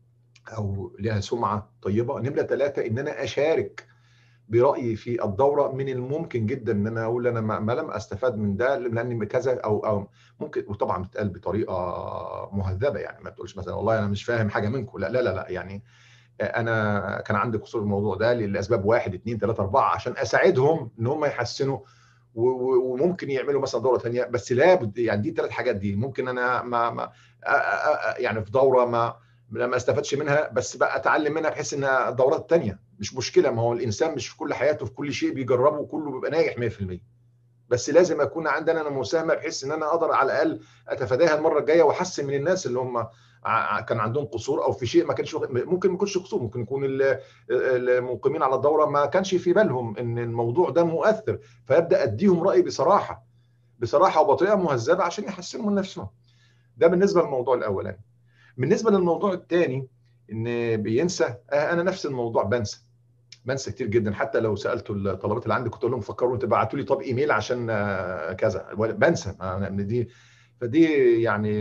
او لها سمعه طيبه نمره ثلاثه ان انا اشارك برايي في الدوره من الممكن جدا ان انا اقول انا ما ما لم استفاد من ده لان كذا او او ممكن وطبعا بتتقال بطريقه مهذبه يعني ما تقولش مثلا والله انا مش فاهم حاجه منكم لا لا لا لا يعني انا كان عندي قصور الموضوع ده لاسباب واحد اثنين ثلاثه اربعه عشان اساعدهم ان هم يحسنوا وممكن يعملوا مثلا دوره ثانيه بس لابد يعني دي ثلاث حاجات دي ممكن انا ما, ما يعني في دوره ما ما استفدش منها بس بقى اتعلم منها بحيث انها دورات ثانيه مش مشكله ما هو الانسان مش في كل حياته في كل شيء بيجربه وكله بيبقى ناجح 100% بس لازم اكون عندنا انا مساهمه بحيث ان انا اقدر على الاقل اتفاداها المره الجايه واحسن من الناس اللي هم كان عندهم قصور او في شيء ما كانش ممكن ما يكونش قصور ممكن يكون المقيمين على الدوره ما كانش في بالهم ان الموضوع ده مؤثر فيبدا اديهم راي بصراحه بصراحه وبطريقه مهذبه عشان يحسنوا من نفسهم ده بالنسبه للموضوع الاولاني بالنسبه للموضوع الثاني ان بينسى انا نفس الموضوع بنسى بنسى كتير جدا حتى لو سالت الطلبات اللي عندي كنت اقول لهم فكروا تبعتوا لي طب ايميل عشان كذا بنسى دي فدي يعني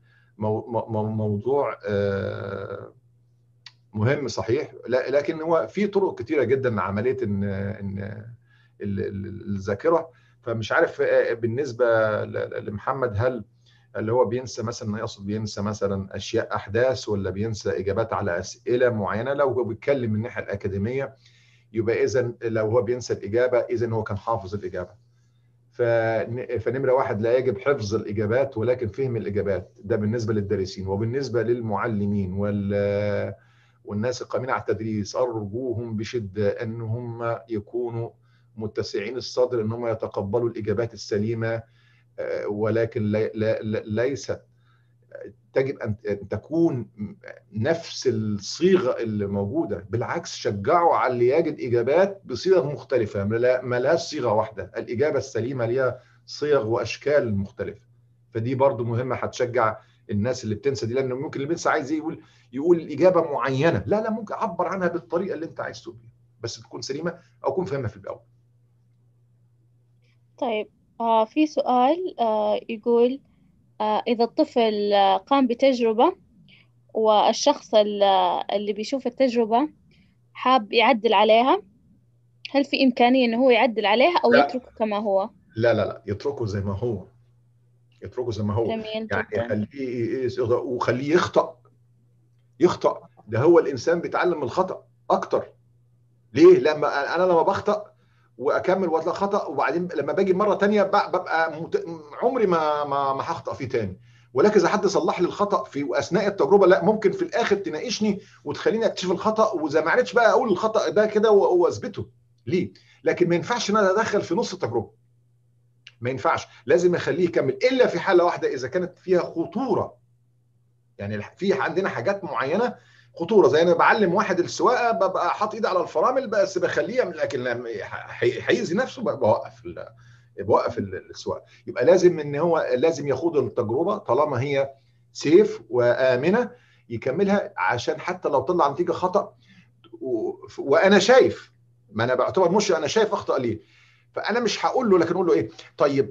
موضوع مهم صحيح لكن هو في طرق كتيره جدا لعمليه ان ان الذاكره فمش عارف بالنسبه لمحمد هل اللي هو بينسى مثلا يقصد بينسى مثلا اشياء احداث ولا بينسى اجابات على اسئله معينه لو هو بيتكلم من الناحيه الاكاديميه يبقى اذا لو هو بينسى الاجابه اذا هو كان حافظ الاجابه فنمره واحد لا يجب حفظ الاجابات ولكن فهم الاجابات ده بالنسبه للدارسين وبالنسبه للمعلمين وال والناس القائمين على التدريس ارجوهم بشده ان هم يكونوا متسعين الصدر ان هم يتقبلوا الاجابات السليمه ولكن ليس تجب ان تكون نفس الصيغه اللي موجوده بالعكس شجعوا على اللي يجد اجابات بصيغ مختلفه ما لهاش صيغه واحده الاجابه السليمه ليها صيغ واشكال مختلفه فدي برضو مهمه هتشجع الناس اللي بتنسى دي لان ممكن اللي بينسى عايز يقول يقول اجابه معينه لا لا ممكن عبر عنها بالطريقه اللي انت عايز تقول بيها بس تكون سليمه او تكون فاهمها في الاول طيب آه في سؤال آه يقول آه إذا الطفل قام بتجربة والشخص اللي بيشوف التجربة حاب يعدل عليها هل في إمكانية إنه هو يعدل عليها أو لا. يتركه كما هو؟ لا لا لا يتركه زي ما هو يتركه زي ما هو جميل يعني جدا خليه وخليه يخطأ يخطأ ده هو الإنسان بيتعلم من الخطأ أكتر ليه؟ لما أنا لما بخطأ واكمل واطلع خطا وبعدين لما باجي مره تانية ببقى مت... عمري ما ما ما هخطا فيه تاني ولكن اذا حد صلح لي الخطا في اثناء التجربه لا ممكن في الاخر تناقشني وتخليني اكتشف الخطا واذا ما عرفتش بقى اقول الخطا ده كده واثبته ليه؟ لكن ما ينفعش ان انا ادخل في نص التجربه ما ينفعش لازم اخليه يكمل الا في حاله واحده اذا كانت فيها خطوره يعني في عندنا حاجات معينه خطوره زي انا بعلم واحد السواقه ببقى حاطط ايدي على الفرامل بس بخليه لكن لما هيأذي نفسه بوقف بوقف السواقه يبقى لازم ان هو لازم يخوض التجربه طالما هي سيف وامنه يكملها عشان حتى لو طلع نتيجه خطا وانا شايف ما انا بعتبر مش انا شايف اخطا ليه فانا مش هقول له لكن اقول له ايه طيب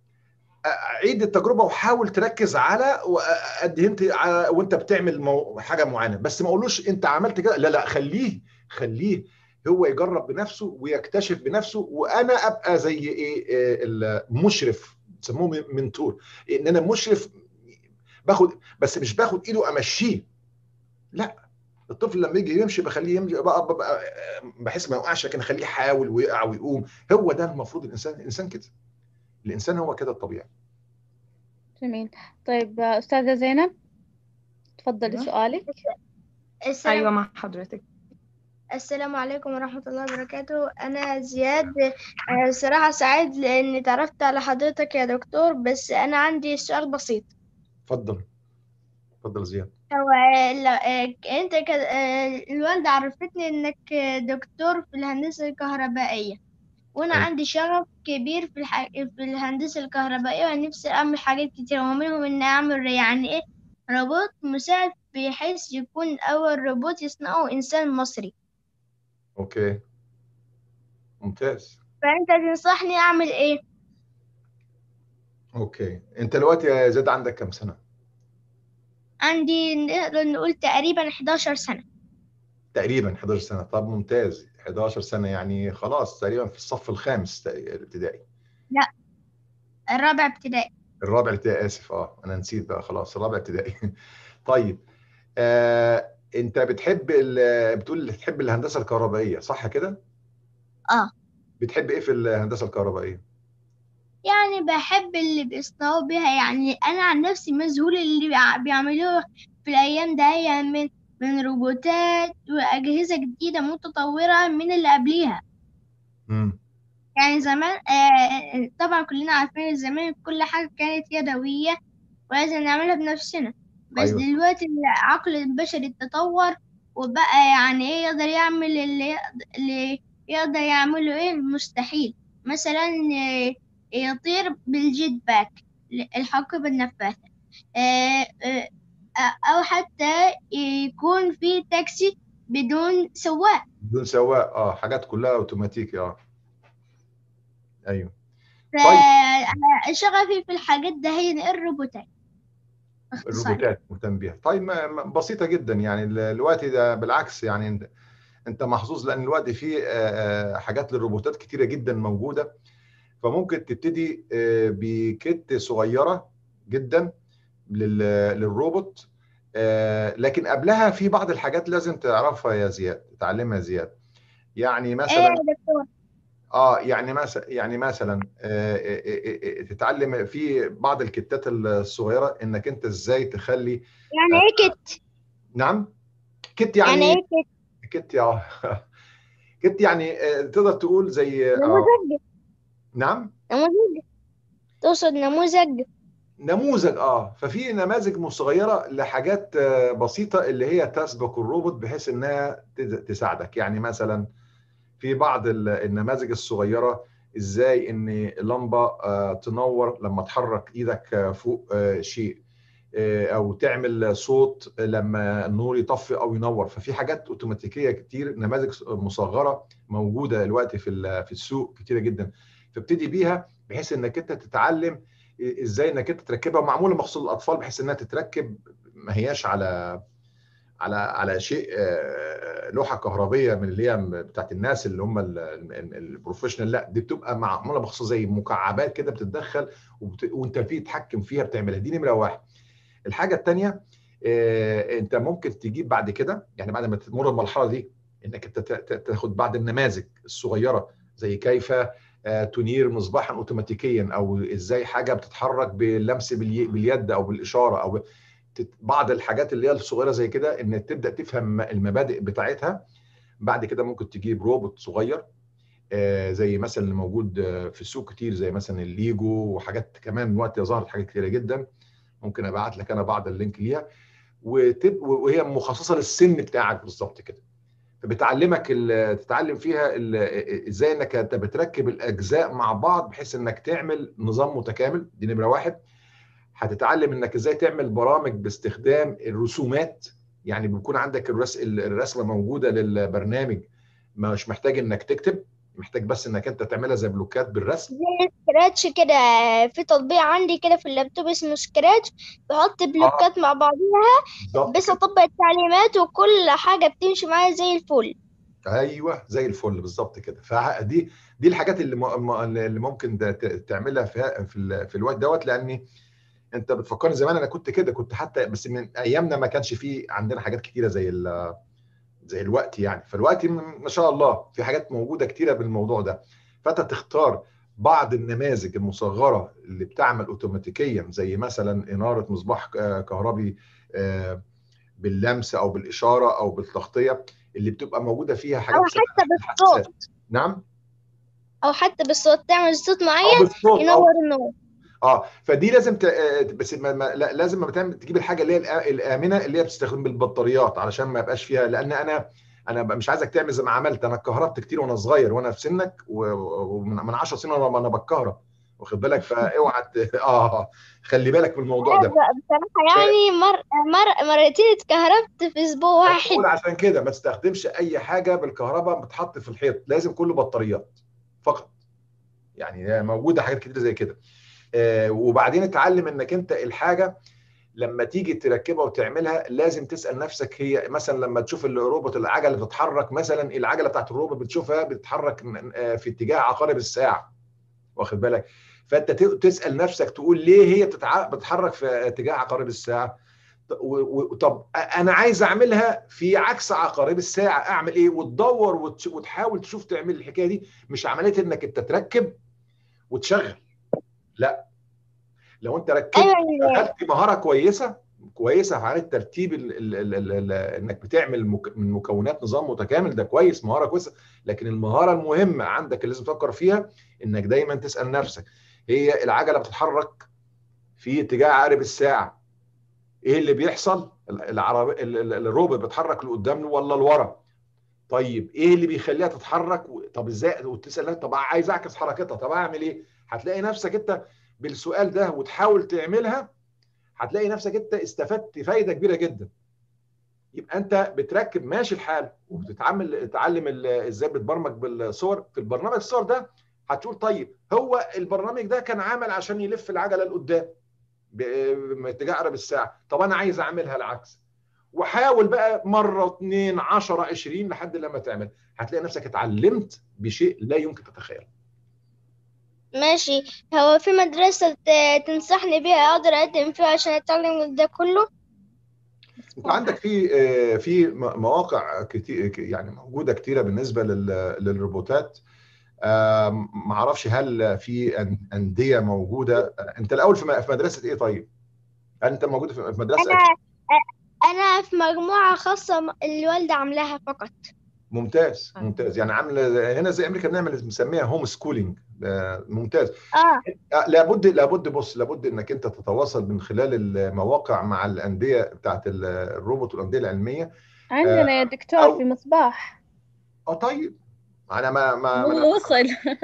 عيد التجربه وحاول تركز على قد انت وانت بتعمل مو... حاجه معينه بس ما اقولوش انت عملت كده لا لا خليه خليه هو يجرب بنفسه ويكتشف بنفسه وانا ابقى زي ايه المشرف بيسموه منتور ان انا مشرف باخد بس مش باخد ايده امشيه لا الطفل لما يجي يمشي بخليه يمشي بقى, بقى بحس ما يوقعش لكن اخليه يحاول ويقع ويقوم هو ده المفروض الانسان الانسان كده الانسان هو كده الطبيعي جميل طيب أستاذة زينب تفضلي سؤالك السلام أيوة مع حضرتك السلام عليكم ورحمة الله وبركاته أنا زياد صراحة سعيد لأني تعرفت على حضرتك يا دكتور بس أنا عندي سؤال بسيط اتفضل اتفضل زياد هو أنت الوالدة عرفتني إنك دكتور في الهندسة الكهربائية وانا أيوة. عندي شغف كبير في الح... في الهندسه الكهربائيه ونفسي اعمل حاجات كتير ومنهم ان اعمل يعني ايه روبوت مساعد بحيث يكون اول روبوت يصنعه انسان مصري اوكي ممتاز فانت تنصحني اعمل ايه اوكي انت دلوقتي يا زياد عندك كام سنه عندي نقدر نقول تقريبا 11 سنه تقريبا 11 سنه طب ممتاز 11 سنه يعني خلاص تقريبا في الصف الخامس الابتدائي لا الرابع ابتدائي الرابع ابتدائي اسف اه انا نسيت بقى خلاص الرابع ابتدائي طيب آه انت بتحب بتقول بتحب الهندسه الكهربائيه صح كده اه بتحب ايه في الهندسه الكهربائيه يعني بحب اللي بيصنعوا بيها يعني انا عن نفسي مذهول اللي بيعملوه في الايام ده من من روبوتات واجهزه جديده متطوره من اللي قبليها امم يعني زمان آه طبعا كلنا عارفين زمان كل حاجه كانت يدويه ولازم نعملها بنفسنا بس أيوة. دلوقتي العقل البشري تطور وبقى يعني ايه يقدر يعمل اللي, اللي يقدر يعمله ايه المستحيل مثلا يطير بالجيت باك الحقيبة النفاثة أو حتى يكون في تاكسي بدون سواق بدون سواق اه حاجات كلها اوتوماتيكي اه ايوه طيب. شغفي في الحاجات ده هي الروبوتات الروبوتات مهتم بيها طيب ما بسيطه جدا يعني الوقت ده بالعكس يعني انت انت محظوظ لان الوقت فيه حاجات للروبوتات كتيره جدا موجوده فممكن تبتدي بكت صغيره جدا للروبوت لكن قبلها في بعض الحاجات لازم تعرفها يا زياد تتعلمها يا زياد يعني مثلا اه يعني مثلا يعني مثلا تتعلم في بعض الكتات الصغيره انك انت ازاي تخلي يعني ايه كت نعم كت يعني يعني ايه كت كت يا كت يعني تقدر تقول زي نموذج نعم نموذج تقصد نموذج نموذج اه ففي نماذج صغيره لحاجات بسيطه اللي هي تسبق الروبوت بحيث انها تساعدك يعني مثلا في بعض النماذج الصغيره ازاي ان لمبه تنور لما تحرك ايدك فوق شيء او تعمل صوت لما النور يطفي او ينور ففي حاجات اوتوماتيكيه كتير نماذج مصغره موجوده دلوقتي في في السوق كتيره جدا فابتدي بيها بحيث انك انت تتعلم ازاي انك انت تركبها معموله مخصوص للاطفال بحيث انها تتركب ما هياش على على على شيء لوحه كهربيه من اللي هي بتاعت الناس اللي هم البروفيشنال لا دي بتبقى معموله مخصوص زي مكعبات كده بتتدخل وانت في تتحكم فيها بتعملها دي نمره واحد الحاجه الثانيه انت ممكن تجيب بعد كده يعني بعد ما تمر المرحله دي انك انت تاخد بعض النماذج الصغيره زي كيف تنير مصباحا اوتوماتيكيا او ازاي حاجه بتتحرك باللمس باليد او بالاشاره او بعض الحاجات اللي هي الصغيره زي كده ان تبدا تفهم المبادئ بتاعتها بعد كده ممكن تجيب روبوت صغير زي مثلا اللي موجود في السوق كتير زي مثلا الليجو وحاجات كمان دلوقتي ظهرت حاجات كتيره جدا ممكن ابعت لك انا بعض اللينك ليها وتب وهي مخصصه للسن بتاعك بالظبط كده فبتعلمك تتعلم فيها ازاي انك انت بتركب الاجزاء مع بعض بحيث انك تعمل نظام متكامل دي نمره واحد هتتعلم انك ازاي تعمل برامج باستخدام الرسومات يعني بيكون عندك الرس... الرسمه موجوده للبرنامج مش محتاج انك تكتب محتاج بس انك انت تعملها زي بلوكات بالرسم زي سكراتش كده في تطبيق عندي كده في اللابتوب اسمه سكراتش بحط بلوكات آه. مع بعضها بس اطبق التعليمات وكل حاجه بتمشي معايا زي الفل ايوه زي الفل بالظبط كده فدي دي الحاجات اللي م... اللي ممكن تعملها في في, في الوقت دوت لاني انت بتفكرني زمان انا كنت كده كنت حتى بس من ايامنا ما كانش في عندنا حاجات كتيره زي زي الوقت يعني فالوقت ما شاء الله في حاجات موجوده كتيره بالموضوع ده فانت تختار بعض النماذج المصغره اللي بتعمل اوتوماتيكيا زي مثلا اناره مصباح كهربي باللمس او بالاشاره او بالتغطيه اللي بتبقى موجوده فيها حاجات او حتى بالصوت نعم او حتى بالصوت تعمل صوت معين ينور النور اه فدي لازم ت... بس ما... ما... لازم ما بتعمل تجيب الحاجه اللي هي الامنه اللي هي بتستخدم بالبطاريات علشان ما يبقاش فيها لان انا انا مش عايزك تعمل زي ما عملت انا اتكهربت كتير وانا صغير وانا في سنك ومن 10 سنين وانا بتكهرب واخد بالك فاوعى اه خلي بالك من الموضوع ده بصراحه يعني مر... مر... مرتين اتكهربت في اسبوع واحد عشان كده ما تستخدمش اي حاجه بالكهرباء بتحط في الحيط لازم كله بطاريات فقط يعني موجوده حاجات كتير زي كده آه وبعدين اتعلم انك انت الحاجه لما تيجي تركبها وتعملها لازم تسال نفسك هي مثلا لما تشوف الروبوت العجله بتتحرك مثلا العجله بتاعت الروبوت بتشوفها بتتحرك في اتجاه عقارب الساعه واخد بالك فانت تسال نفسك تقول ليه هي بتتحرك في اتجاه عقارب الساعه طب انا عايز اعملها في عكس عقارب الساعه اعمل ايه وتدور وتحاول تشوف تعمل الحكايه دي مش عمليه انك انت تركب وتشغل لا لو انت ركبت اخذت مهاره كويسه كويسه في عمليه ترتيب ال ال ال ال ال انك بتعمل مك من مكونات نظام متكامل ده كويس مهاره كويسه لكن المهاره المهمه عندك اللي لازم تفكر فيها انك دايما تسال نفسك هي العجله بتتحرك في اتجاه عقارب الساعه ايه اللي بيحصل العربيه الروبوت بيتحرك لقدام ولا لورا طيب ايه اللي بيخليها تتحرك طب ازاي وتسال طب عايز اعكس حركتها طب اعمل ايه هتلاقي نفسك انت بالسؤال ده وتحاول تعملها هتلاقي نفسك انت استفدت فايده كبيره جدا يبقى انت بتركب ماشي الحال وبتتعامل تتعلم ازاي بتبرمج بالصور في البرنامج الصور ده هتقول طيب هو البرنامج ده كان عامل عشان يلف العجله لقدام باتجاه عقرب الساعه طب انا عايز اعملها العكس وحاول بقى مره اثنين 10 20 لحد لما تعمل هتلاقي نفسك اتعلمت بشيء لا يمكن تتخيله ماشي هو في مدرسة تنصحني بيها أقدر أقدم فيها عشان أتعلم ده كله؟ انت عندك في في مواقع كتير يعني موجوده كتيره بالنسبه للروبوتات ما اعرفش هل في انديه موجوده انت الاول في مدرسه ايه طيب؟ هل انت موجود في مدرسه أنا انا في مجموعه خاصه الوالده عاملاها فقط ممتاز ممتاز يعني عامله هنا زي امريكا بنعمل بنسميها هوم سكولينج ممتاز اه لابد لابد بص لابد انك انت تتواصل من خلال المواقع مع الانديه بتاعت الروبوت والانديه العلميه عندنا يا دكتور أو... في مصباح اه طيب انا ما ما هو وصل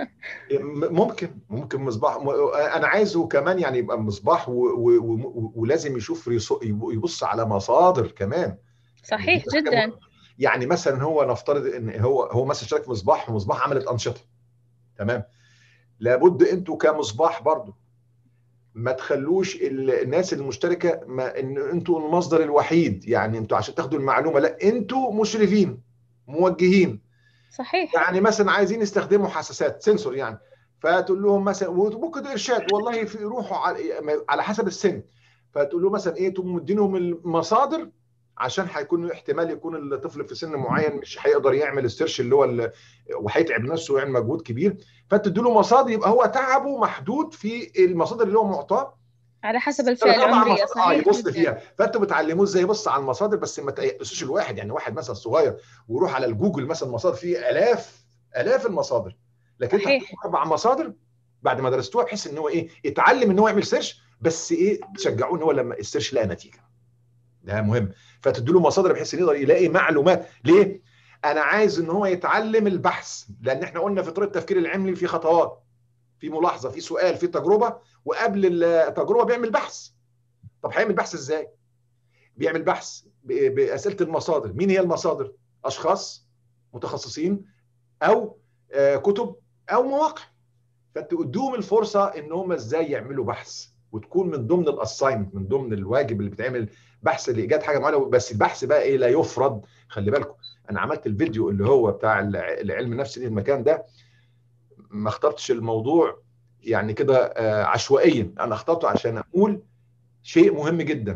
ممكن ممكن مصباح انا عايزه كمان يعني يبقى مصباح و... و... و... ولازم يشوف يبص على مصادر كمان صحيح جدا يعني مثلا هو نفترض ان هو هو مثلا شارك في مصباح ومصباح عملت انشطه تمام لابد انتوا كمصباح برضو ما تخلوش الناس المشتركه ما ان انتوا المصدر الوحيد يعني انتوا عشان تاخدوا المعلومه لا انتوا مشرفين موجهين صحيح يعني مثلا عايزين يستخدموا حساسات سنسور يعني فتقول لهم مثلا وممكن ارشاد والله في يروحوا على حسب السن فتقول له مثلا ايه تقوم مدينهم المصادر عشان هيكون احتمال يكون الطفل في سن معين مش هيقدر يعمل السيرش اللي هو وهيتعب نفسه ويعمل مجهود كبير فتدي له مصادر يبقى هو تعبه محدود في المصادر اللي هو معطاه على حسب الفئه العمريه صحيح اه يبص فيها فانتوا بتعلموه ازاي يبص على المصادر بس ما تقيسوش الواحد يعني واحد مثلا صغير ويروح على الجوجل مثلا مصادر فيه الاف الاف المصادر لكن انت اربع مصادر بعد ما درستوها بحيث ان هو ايه يتعلم ان هو يعمل سيرش بس ايه تشجعوه ان هو لما السيرش لقى نتيجه ده مهم فتدي له مصادر بحيث يقدر يلاقي معلومات ليه انا عايز ان هو يتعلم البحث لان احنا قلنا في طريقه التفكير العلمي في خطوات في ملاحظه في سؤال في تجربه وقبل التجربه بيعمل بحث طب هيعمل بحث ازاي بيعمل بحث باسئله المصادر مين هي المصادر اشخاص متخصصين او كتب او مواقع فتدوهم الفرصه ان هم ازاي يعملوا بحث وتكون من ضمن الاساينمنت من ضمن الواجب اللي بيتعمل بحث لايجاد حاجه معينه بس البحث بقى ايه لا يفرض خلي بالكم انا عملت الفيديو اللي هو بتاع العلم النفسي دي المكان ده ما اخترتش الموضوع يعني كده عشوائيا انا اخترته عشان اقول شيء مهم جدا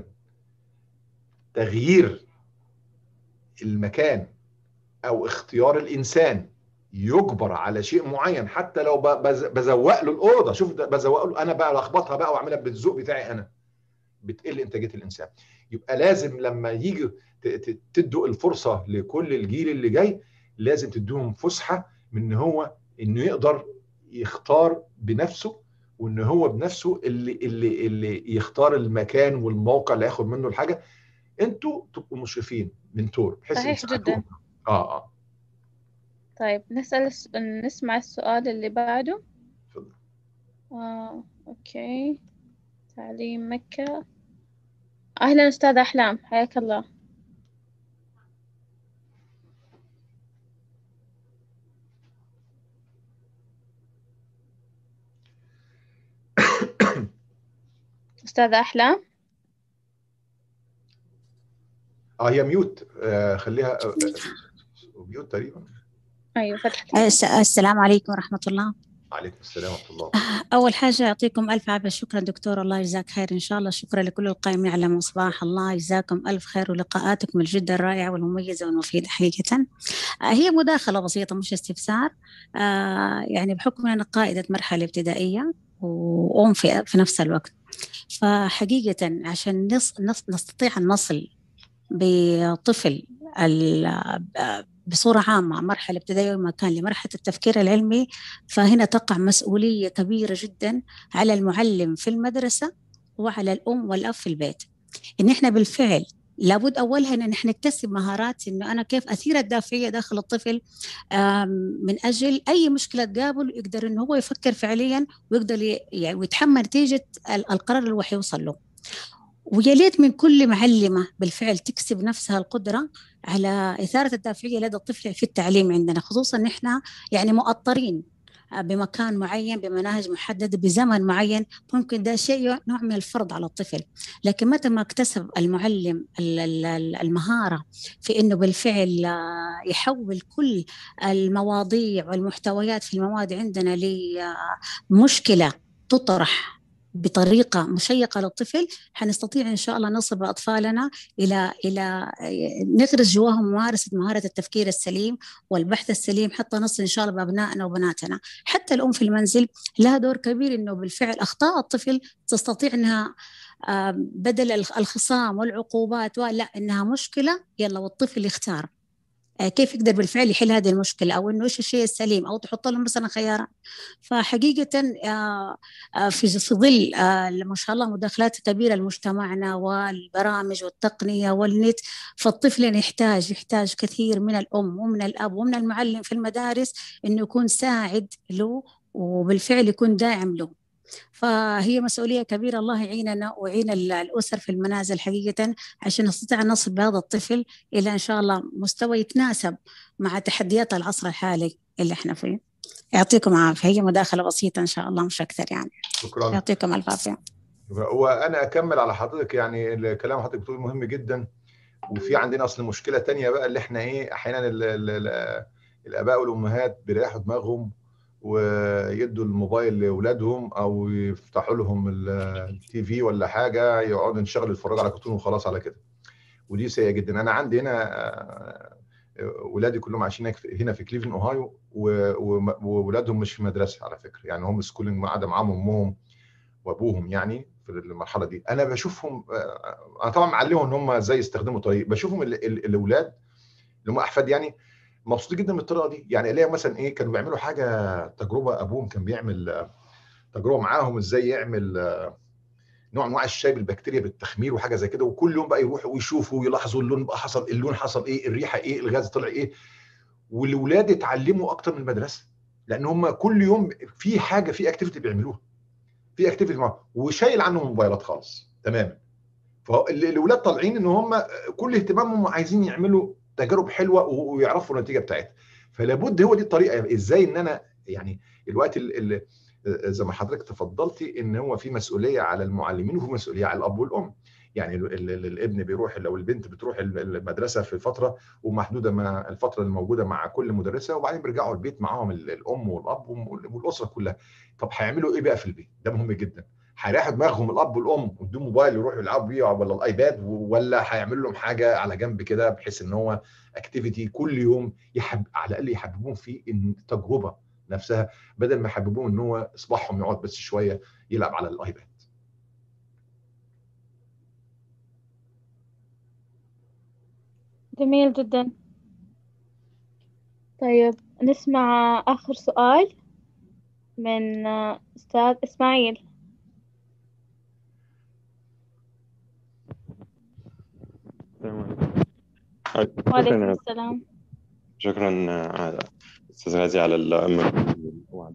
تغيير المكان او اختيار الانسان يجبر على شيء معين حتى لو بزوق له الاوضه شوف بزوق له انا بقى لخبطها بقى واعملها بالذوق بتاعي انا بتقل انتاجيه الانسان يبقى لازم لما يجي تدوا الفرصه لكل الجيل اللي جاي لازم تدوهم فسحه من ان هو انه يقدر يختار بنفسه وان هو بنفسه اللي اللي اللي يختار المكان والموقع اللي ياخد منه الحاجه انتوا تبقوا مشرفين منتور بحيث صحيح جدا اه اه طيب نسأل نسمع السؤال اللي بعده تفضل آه، أوكي تعليم مكة أهلا أستاذ أحلام حياك الله أستاذة أحلام اه هي ميوت آه خليها آه ميوت تقريبا أيوة فتحت السلام عليكم ورحمة الله عليكم السلام ورحمه الله اول حاجه يعطيكم الف عافيه شكرا دكتور الله يجزاك خير ان شاء الله شكرا لكل القائمين على مصباح الله يجزاكم الف خير ولقاءاتكم الجدا الرائعه والمميزه والمفيده حقيقه هي مداخله بسيطه مش استفسار يعني بحكم انا قائده مرحله ابتدائيه وام في, في نفس الوقت فحقيقه عشان نص نستطيع ان نصل بطفل بصورة عامة مرحلة ابتدائية كان لمرحلة التفكير العلمي فهنا تقع مسؤولية كبيرة جدا على المعلم في المدرسة وعلى الأم والأب في البيت إن إحنا بالفعل لابد أولها إن إحنا نكتسب مهارات إنه أنا كيف أثير الدافعية داخل الطفل من أجل أي مشكلة تقابل يقدر إنه هو يفكر فعليا ويقدر يعني ويتحمل نتيجة القرار اللي هو حيوصل له ويا ليت من كل معلمة بالفعل تكسب نفسها القدرة على إثارة الدافعية لدى الطفل في التعليم عندنا خصوصا نحن يعني مؤطرين بمكان معين بمناهج محددة بزمن معين ممكن ده شيء نوع من الفرض على الطفل لكن متى ما اكتسب المعلم المهارة في أنه بالفعل يحول كل المواضيع والمحتويات في المواد عندنا لمشكلة تطرح بطريقة مشيقة للطفل حنستطيع إن شاء الله نصل بأطفالنا إلى إلى نغرس جواهم ممارسة مهارة التفكير السليم والبحث السليم حتى نصل إن شاء الله بأبنائنا وبناتنا حتى الأم في المنزل لها دور كبير إنه بالفعل أخطاء الطفل تستطيع إنها بدل الخصام والعقوبات ولا إنها مشكلة يلا والطفل يختار كيف يقدر بالفعل يحل هذه المشكلة أو إنه إيش الشيء السليم أو تحط لهم مثلا خيارات فحقيقة في ظل ما شاء الله مداخلات كبيرة لمجتمعنا والبرامج والتقنية والنت فالطفل يحتاج يحتاج كثير من الأم ومن الأب ومن المعلم في المدارس إنه يكون ساعد له وبالفعل يكون داعم له فهي مسؤولية كبيرة الله يعيننا ويعين الأسر في المنازل حقيقة عشان نستطيع أن نصل بهذا الطفل إلى إن شاء الله مستوى يتناسب مع تحديات العصر الحالي اللي احنا فيه يعطيكم عافية هي مداخلة بسيطة إن شاء الله مش أكثر يعني شكرا يعطيكم ألف عافية وأنا أكمل على حضرتك يعني الكلام حضرتك بتقول مهم جدا وفي عندنا أصل مشكلة تانية بقى اللي احنا إيه أحيانا الآباء والأمهات بيريحوا دماغهم ويدوا الموبايل لاولادهم او يفتحوا لهم التي في ولا حاجه يقعدوا ينشغلوا يتفرجوا على كرتون وخلاص على كده ودي سيئه جدا انا عندي هنا ولادي كلهم عايشين هنا في كليفلاند اوهايو واولادهم مش في مدرسه على فكره يعني هم سكولينج قاعده معاهم امهم وابوهم يعني في المرحله دي انا بشوفهم انا طبعا معلمهم ان هم ازاي يستخدموا طريق بشوفهم الاولاد اللي هم احفاد يعني مبسوطين جدا من الطريقه دي يعني الاقي مثلا ايه كانوا بيعملوا حاجه تجربه ابوهم كان بيعمل تجربه معاهم ازاي يعمل نوع انواع الشاي بالبكتيريا بالتخمير وحاجه زي كده وكل يوم بقى يروحوا ويشوفوا ويلاحظوا اللون بقى حصل اللون حصل ايه الريحه ايه الغاز طلع ايه والاولاد اتعلموا اكتر من المدرسه لان هم كل يوم في حاجه في اكتيفيتي بيعملوها في اكتيفيتي معاهم وشايل عنهم الموبايلات خالص تماما فالاولاد طالعين ان هم كل اهتمامهم عايزين يعملوا تجارب حلوه ويعرفوا النتيجه بتاعتها فلابد هو دي الطريقه ازاي ان انا يعني الوقت اللي زي ما حضرتك تفضلتي ان هو في مسؤوليه على المعلمين وفي مسؤوليه على الاب والام يعني الابن بيروح او البنت بتروح المدرسه في فتره ومحدوده مع الفتره الموجوده مع كل مدرسه وبعدين بيرجعوا البيت معاهم الام والاب والاسره كلها طب هيعملوا ايه بقى في البيت ده مهم جدا هيريحوا دماغهم الاب والام ويدوا موبايل يروحوا يلعبوا بيه ولا الايباد ولا هيعملوا لهم حاجه على جنب كده بحيث ان هو اكتيفيتي كل يوم يحب على الاقل يحببوهم في التجربه نفسها بدل ما يحببوهم ان هو اصبعهم يقعد بس شويه يلعب على الايباد جميل جدا طيب نسمع آخر سؤال من أستاذ إسماعيل السلام وعليكم عليكم السلام شكرا على استاذ غازي على المجهود وعلى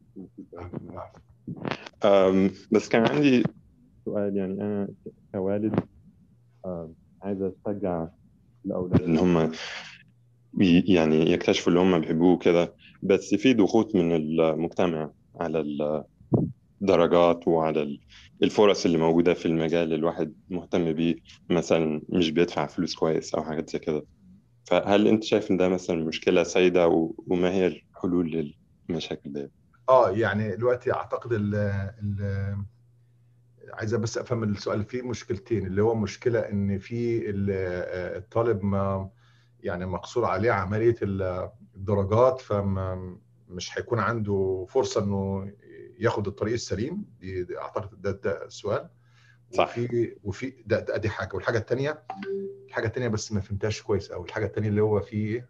أم، بس كان عندي سؤال يعني انا كوالد أم، عايز اشجع الاولاد ان هم ي- يعني يكتشفوا اللي هم بيحبوه كده بس في ضغوط من المجتمع على الدرجات وعلى ال- الفرص اللي موجودة في المجال اللي الواحد مهتم بيه مثلا مش بيدفع فلوس كويس أو حاجات زي كده فهل أنت شايف إن ده مثلا مشكلة سائدة و- وما هي الحلول للمشاكل دي؟ اه يعني دلوقتي اعتقد ال ال عايز بس افهم السؤال فيه مشكلتين اللي هو مشكله ان في الطالب ما يعني مقصور عليه عمليه الدرجات فمش هيكون عنده فرصه انه ياخد الطريق السليم دي, دي اعتقد ده, ده السؤال صح وفي وفي ده, ده دي حاجه والحاجه الثانيه الحاجه الثانيه بس ما فهمتهاش كويس قوي الحاجه الثانيه اللي هو في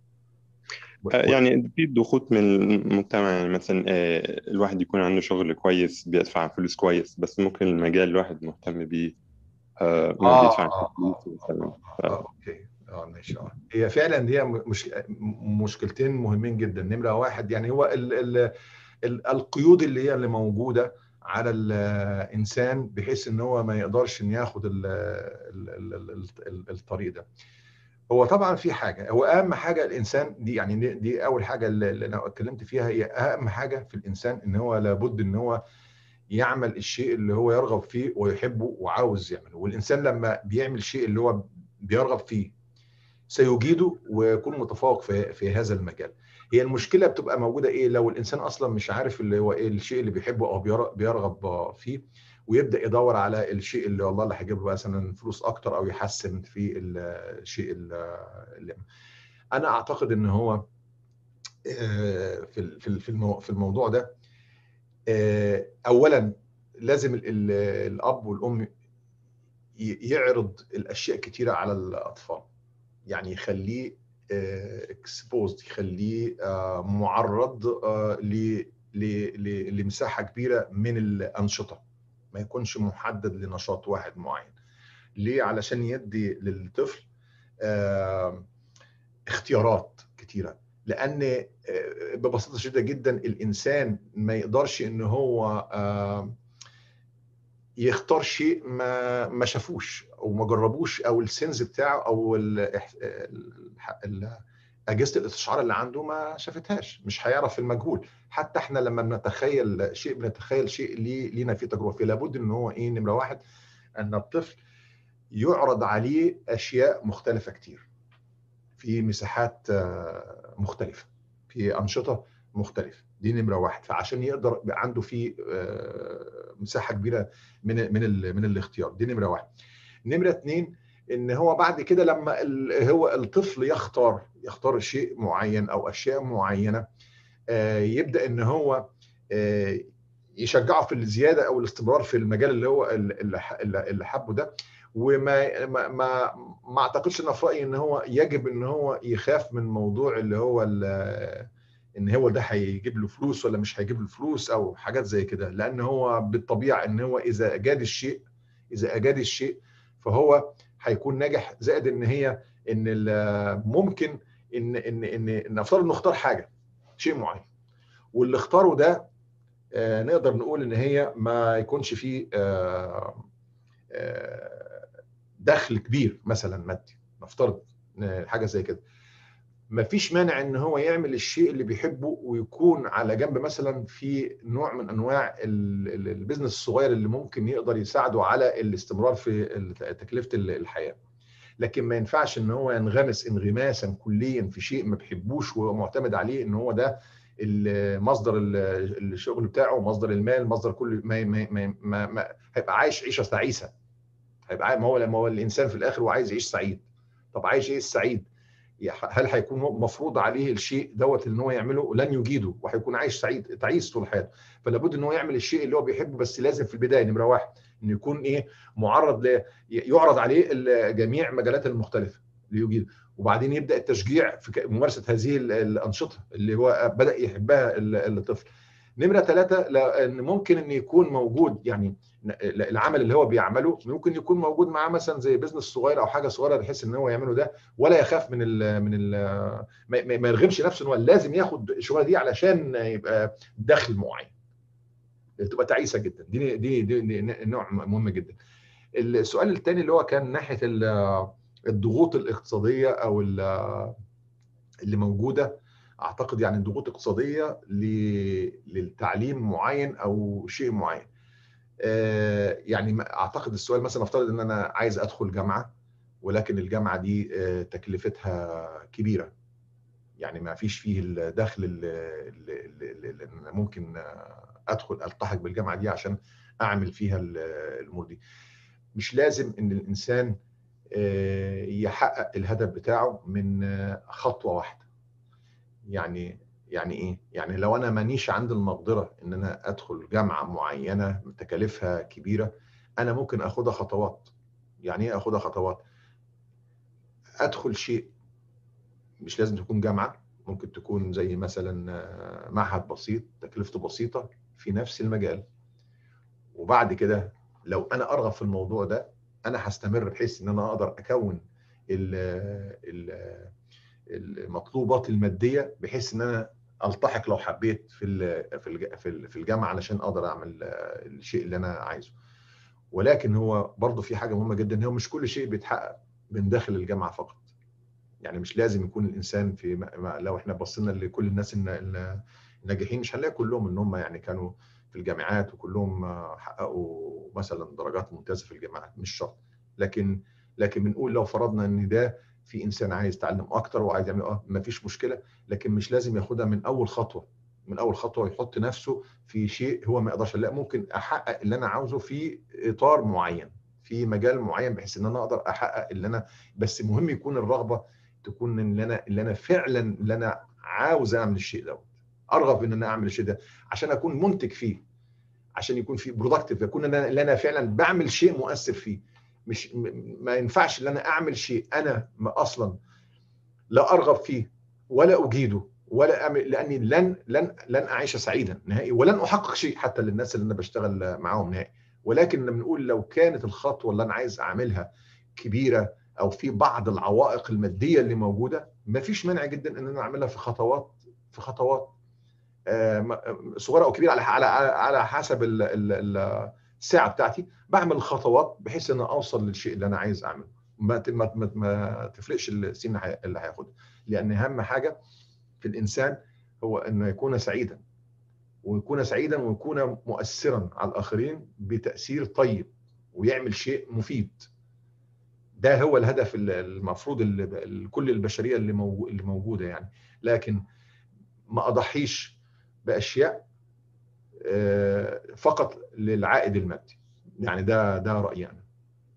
يعني في ضغوط من المجتمع يعني مثلا الواحد يكون عنده شغل كويس بيدفع فلوس كويس بس ممكن المجال الواحد مهتم بيه ما بيدفع آه فلوس مثلا ف... اه اوكي اه ماشي اه هي فعلا دي مش مشكلتين مهمين جدا نمره واحد يعني هو ال ال ال القيود اللي هي اللي موجوده على الانسان بحيث ان هو ما يقدرش ان ياخد ال ال ال ال الطريق ده هو طبعا في حاجه هو اهم حاجه الانسان دي يعني دي اول حاجه اللي انا اتكلمت فيها هي اهم حاجه في الانسان ان هو لابد ان هو يعمل الشيء اللي هو يرغب فيه ويحبه وعاوز يعمله والانسان لما بيعمل الشيء اللي هو بيرغب فيه سيجيده ويكون متفوق في في هذا المجال هي المشكله بتبقى موجوده ايه لو الانسان اصلا مش عارف اللي هو ايه الشيء اللي بيحبه او بيرغب فيه ويبدا يدور على الشيء اللي والله اللي هيجيب له مثلا فلوس اكتر او يحسن في الشيء اللي انا اعتقد ان هو في في في الموضوع ده اولا لازم الاب والام يعرض الاشياء كتيره على الاطفال يعني يخليه اكسبوزد يخليه معرض لمساحه كبيره من الانشطه ما يكونش محدد لنشاط واحد معين ليه علشان يدي للطفل اختيارات كتيره لان ببساطه شديده جدا الانسان ما يقدرش ان هو يختار شيء ما ما شافوش او ما جربوش او السنس بتاعه او اجهزه الاستشعار اللي عنده ما شافتهاش مش هيعرف المجهول حتى احنا لما بنتخيل شيء بنتخيل شيء ليه لينا فيه تجربه فيه لابد ان هو ايه نمره واحد ان الطفل يعرض عليه اشياء مختلفه كتير في مساحات مختلفه في انشطه مختلفه دي نمره واحد فعشان يقدر يبقى عنده في مساحه كبيره من من ال من الاختيار دي نمره واحد نمره اثنين ان هو بعد كده لما هو الطفل يختار يختار شيء معين او اشياء معينه يبدا ان هو يشجعه في الزياده او الاستمرار في المجال اللي هو اللي حبه ده وما ما ما, ما اعتقدش ان في رايي ان هو يجب ان هو يخاف من موضوع اللي هو ان هو ده هيجيب له فلوس ولا مش هيجيب له فلوس او حاجات زي كده لان هو بالطبيعه ان هو اذا اجاد الشيء اذا اجاد الشيء فهو هيكون ناجح زائد ان هي ان ممكن ان ان ان نفترض انه اختار حاجه شيء معين واللي اختاره ده آه نقدر نقول ان هي ما يكونش فيه آه آه دخل كبير مثلا مادي نفترض حاجه زي كده ما فيش مانع ان هو يعمل الشيء اللي بيحبه ويكون على جنب مثلا في نوع من انواع البيزنس الصغير اللي ممكن يقدر يساعده على الاستمرار في تكلفه الحياه لكن ما ينفعش ان هو ينغمس انغماسا كليا في شيء ما بيحبوش ومعتمد عليه ان هو ده مصدر الشغل بتاعه مصدر المال مصدر كل ما ما ما, ما, ما هيبقى عايش عيشه تعيسه هيبقى ما هو لما هو الانسان في الاخر هو عايز يعيش سعيد طب عايش ايه السعيد هل هيكون مفروض عليه الشيء دوت ان هو يعمله لن يجيده وهيكون عايش سعيد تعيس طول حياته فلا بد ان هو يعمل الشيء اللي هو بيحبه بس لازم في البدايه نمره واحد انه يكون ايه معرض ل يعرض عليه جميع المجالات المختلفه ليجيده وبعدين يبدا التشجيع في ممارسه هذه الانشطه اللي هو بدا يحبها الطفل نمره ثلاثه لان ممكن ان يكون موجود يعني العمل اللي هو بيعمله ممكن يكون موجود معاه مثلا زي بزنس صغير او حاجه صغيره بحيث ان هو يعمله ده ولا يخاف من ال من ال ما, ما يرغمش نفسه ان هو لازم ياخد الشغله دي علشان يبقى دخل معين تبقى تعيسه جدا دي دي دي, دي نوع مهم جدا السؤال الثاني اللي هو كان ناحيه الضغوط الاقتصاديه او اللي موجوده اعتقد يعني ضغوط اقتصاديه للتعليم معين او شيء معين يعني اعتقد السؤال مثلا افترض ان انا عايز ادخل جامعه ولكن الجامعه دي تكلفتها كبيره يعني ما فيش فيه الدخل اللي ممكن ادخل التحق بالجامعه دي عشان اعمل فيها الامور دي مش لازم ان الانسان يحقق الهدف بتاعه من خطوه واحده يعني يعني ايه يعني لو انا مانيش عندي المقدره ان انا ادخل جامعه معينه تكاليفها كبيره انا ممكن اخدها خطوات يعني ايه اخدها خطوات ادخل شيء مش لازم تكون جامعه ممكن تكون زي مثلا معهد بسيط تكلفته بسيطه في نفس المجال وبعد كده لو انا ارغب في الموضوع ده انا هستمر بحيث ان انا اقدر اكون المطلوبات الماديه بحيث ان انا التحق لو حبيت في في الجامعه علشان اقدر اعمل الشيء اللي انا عايزه ولكن هو برضه في حاجه مهمه جدا هو مش كل شيء بيتحقق من داخل الجامعه فقط يعني مش لازم يكون الانسان في لو احنا بصينا لكل الناس الناجحين مش هنلاقي كلهم ان هم يعني كانوا في الجامعات وكلهم حققوا مثلا درجات ممتازه في الجامعات مش شرط لكن لكن بنقول لو فرضنا ان ده في انسان عايز يتعلم اكتر وعايز يعمل اه ما فيش مشكله لكن مش لازم ياخدها من اول خطوه من اول خطوه يحط نفسه في شيء هو ما يقدرش لا ممكن احقق اللي انا عاوزه في اطار معين في مجال معين بحيث ان انا اقدر احقق اللي انا بس مهم يكون الرغبه تكون ان انا اللي انا فعلا اللي انا عاوز اعمل الشيء دوت ارغب ان انا اعمل الشيء ده عشان اكون منتج فيه عشان يكون في برودكتيف يكون انا اللي انا فعلا بعمل شيء مؤثر فيه مش ما ينفعش ان انا اعمل شيء انا ما اصلا لا ارغب فيه ولا اجيده ولا أعمل لاني لن لن لن اعيش سعيدا نهائي ولن احقق شيء حتى للناس اللي انا بشتغل معاهم نهائي ولكن لما نقول لو كانت الخطوه اللي انا عايز اعملها كبيره او في بعض العوائق الماديه اللي موجوده ما فيش مانع جدا ان انا اعملها في خطوات في خطوات صغيره او كبيره على على على حسب الساعه بتاعتي بعمل خطوات بحيث ان اوصل للشيء اللي انا عايز اعمله ما ما, ما تفرقش السن اللي هياخدها لان اهم حاجه في الانسان هو انه يكون سعيدا ويكون سعيدا ويكون مؤثرا على الاخرين بتاثير طيب ويعمل شيء مفيد ده هو الهدف المفروض كل البشريه اللي اللي موجوده يعني لكن ما اضحيش باشياء فقط للعائد المادي يعني ده ده رايي انا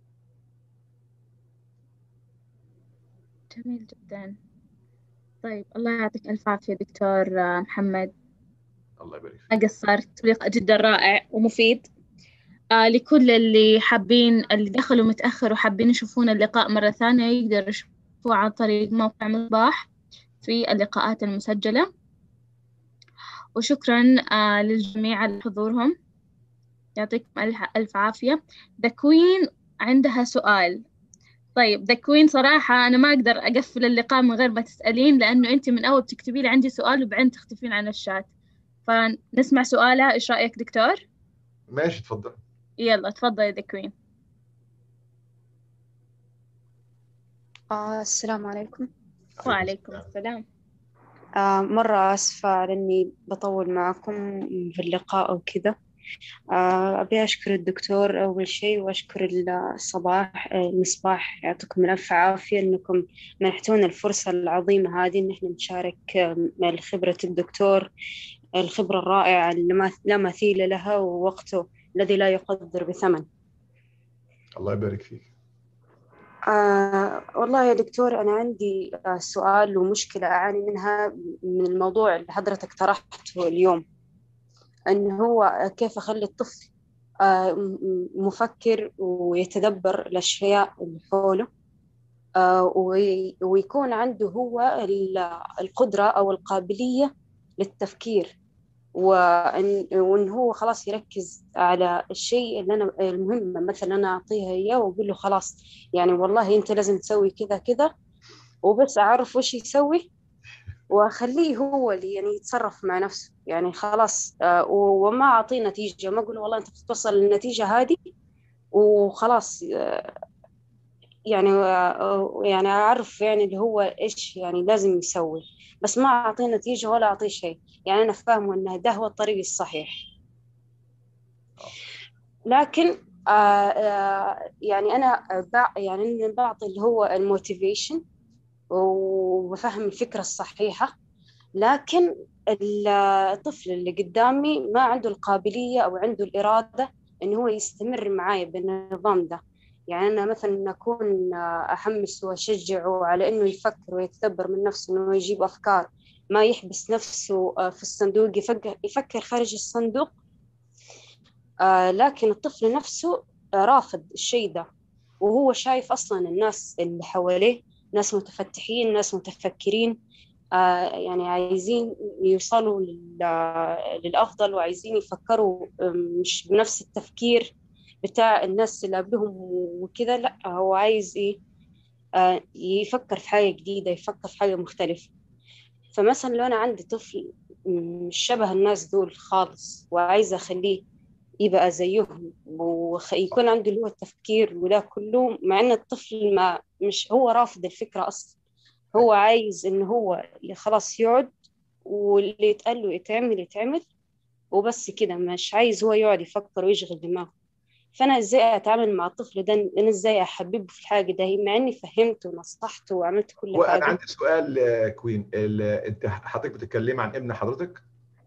جميل جدا طيب الله يعطيك الف عافيه دكتور محمد الله يبارك ما قصرت تطبيق جدا رائع ومفيد آه لكل اللي حابين اللي دخلوا متأخر وحابين يشوفون اللقاء مرة ثانية يقدروا يشوفوه عن طريق موقع مصباح في اللقاءات المسجلة وشكرا آه للجميع على حضورهم يعطيكم ألف عافية ذا كوين عندها سؤال طيب ذا كوين صراحة أنا ما أقدر أقفل اللقاء من غير ما تسألين لأنه أنت من أول تكتبي لي عندي سؤال وبعدين تختفين عن الشات فنسمع سؤالها إيش رأيك دكتور؟ ماشي تفضل يلا تفضلي ذا كوين آه السلام عليكم وعليكم السلام آه مرة آسفة لأني بطول معكم في اللقاء أو كذا آه أبي أشكر الدكتور أول شيء وأشكر الصباح المصباح يعطيكم الألف عافية أنكم منحتونا الفرصة العظيمة هذه إن إحنا نشارك خبرة الدكتور الخبرة الرائعة اللي لا مثيل لها ووقته الذي لا يقدر بثمن الله يبارك فيك آه والله يا دكتور أنا عندي آه سؤال ومشكلة أعاني منها من الموضوع اللي حضرتك طرحته اليوم أن هو كيف أخلي الطفل آه مفكر ويتدبر الأشياء اللي حوله آه ويكون عنده هو القدرة أو القابلية للتفكير وإن, وإن هو خلاص يركز على الشيء اللي أنا المهم مثلا أنا أعطيها إياه وأقول له خلاص يعني والله أنت لازم تسوي كذا كذا وبس أعرف وش يسوي وأخليه هو اللي يعني يتصرف مع نفسه يعني خلاص آه وما أعطيه نتيجة ما أقول والله أنت بتوصل للنتيجة هذه وخلاص آه يعني آه يعني أعرف يعني اللي هو إيش يعني لازم يسوي بس ما أعطيه نتيجة ولا أعطيه شيء يعني أنا فاهمه أن ده هو الطريق الصحيح لكن آه آه يعني أنا يعني أنا بعطي اللي هو الموتيفيشن وبفهم الفكرة الصحيحة لكن الطفل اللي قدامي ما عنده القابلية أو عنده الإرادة إنه هو يستمر معايا بالنظام ده يعني أنا مثلا أكون أحمس وأشجعه على إنه يفكر ويتدبر من نفسه إنه يجيب أفكار ما يحبس نفسه في الصندوق يفكر, يفكر خارج الصندوق لكن الطفل نفسه رافض الشيء ده وهو شايف أصلا الناس اللي حواليه ناس متفتحين ناس متفكرين آه يعني عايزين يوصلوا للأفضل وعايزين يفكروا مش بنفس التفكير بتاع الناس اللي قبلهم وكده لا هو عايز إيه آه يفكر في حاجة جديدة يفكر في حاجة مختلفة فمثلا لو أنا عندي طفل مش شبه الناس دول خالص وعايزة أخليه يبقى زيهم ويكون عنده اللي هو التفكير وده كله مع ان الطفل ما مش هو رافض الفكرة اصلا هو عايز ان هو خلاص يقعد واللي يتقال له يتعمل يتعمل وبس كده مش عايز هو يقعد يفكر ويشغل دماغه فانا ازاي اتعامل مع الطفل ده انا ازاي احببه في الحاجه ده مع اني فهمته ونصحته وعملت كل حاجه وانا عندي سؤال كوين انت حضرتك بتتكلمي عن ابن حضرتك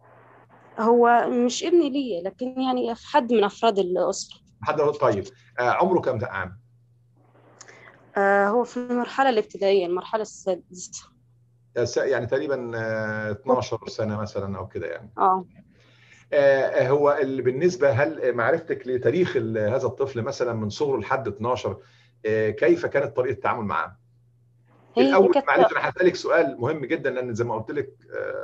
هو مش ابني ليا لكن يعني في حد من افراد الاسره حد طيب آه عمره كم عام آه هو في المرحله الابتدائيه المرحله السادسه يعني تقريبا آه 12 سنه مثلا او كده يعني اه آه هو اللي بالنسبه هل معرفتك لتاريخ هذا الطفل مثلا من صغره لحد 12 آه كيف كانت طريقه التعامل معاه؟ الاول معلش انا هسالك سؤال مهم جدا لان زي ما قلت لك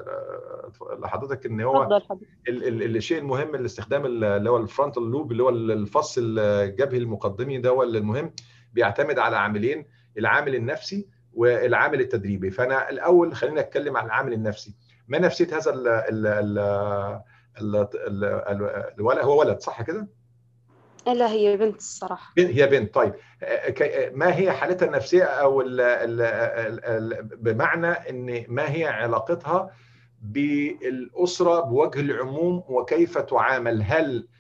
لحضرتك ان هو ال ال الشيء المهم الاستخدام اللي هو الفرونتال لوب اللي هو الفص الجبهي المقدمي ده هو المهم بيعتمد على عاملين العامل النفسي والعامل التدريبي فانا الاول خلينا نتكلم عن العامل النفسي ما نفسيه هذا ال ال ال الولد هو ولد صح كده؟ لا هي بنت الصراحة هي بنت طيب ما هي حالتها النفسية أو ال ال ال بمعنى أن ما هي علاقتها بالأسرة بوجه العموم وكيف تعامل هل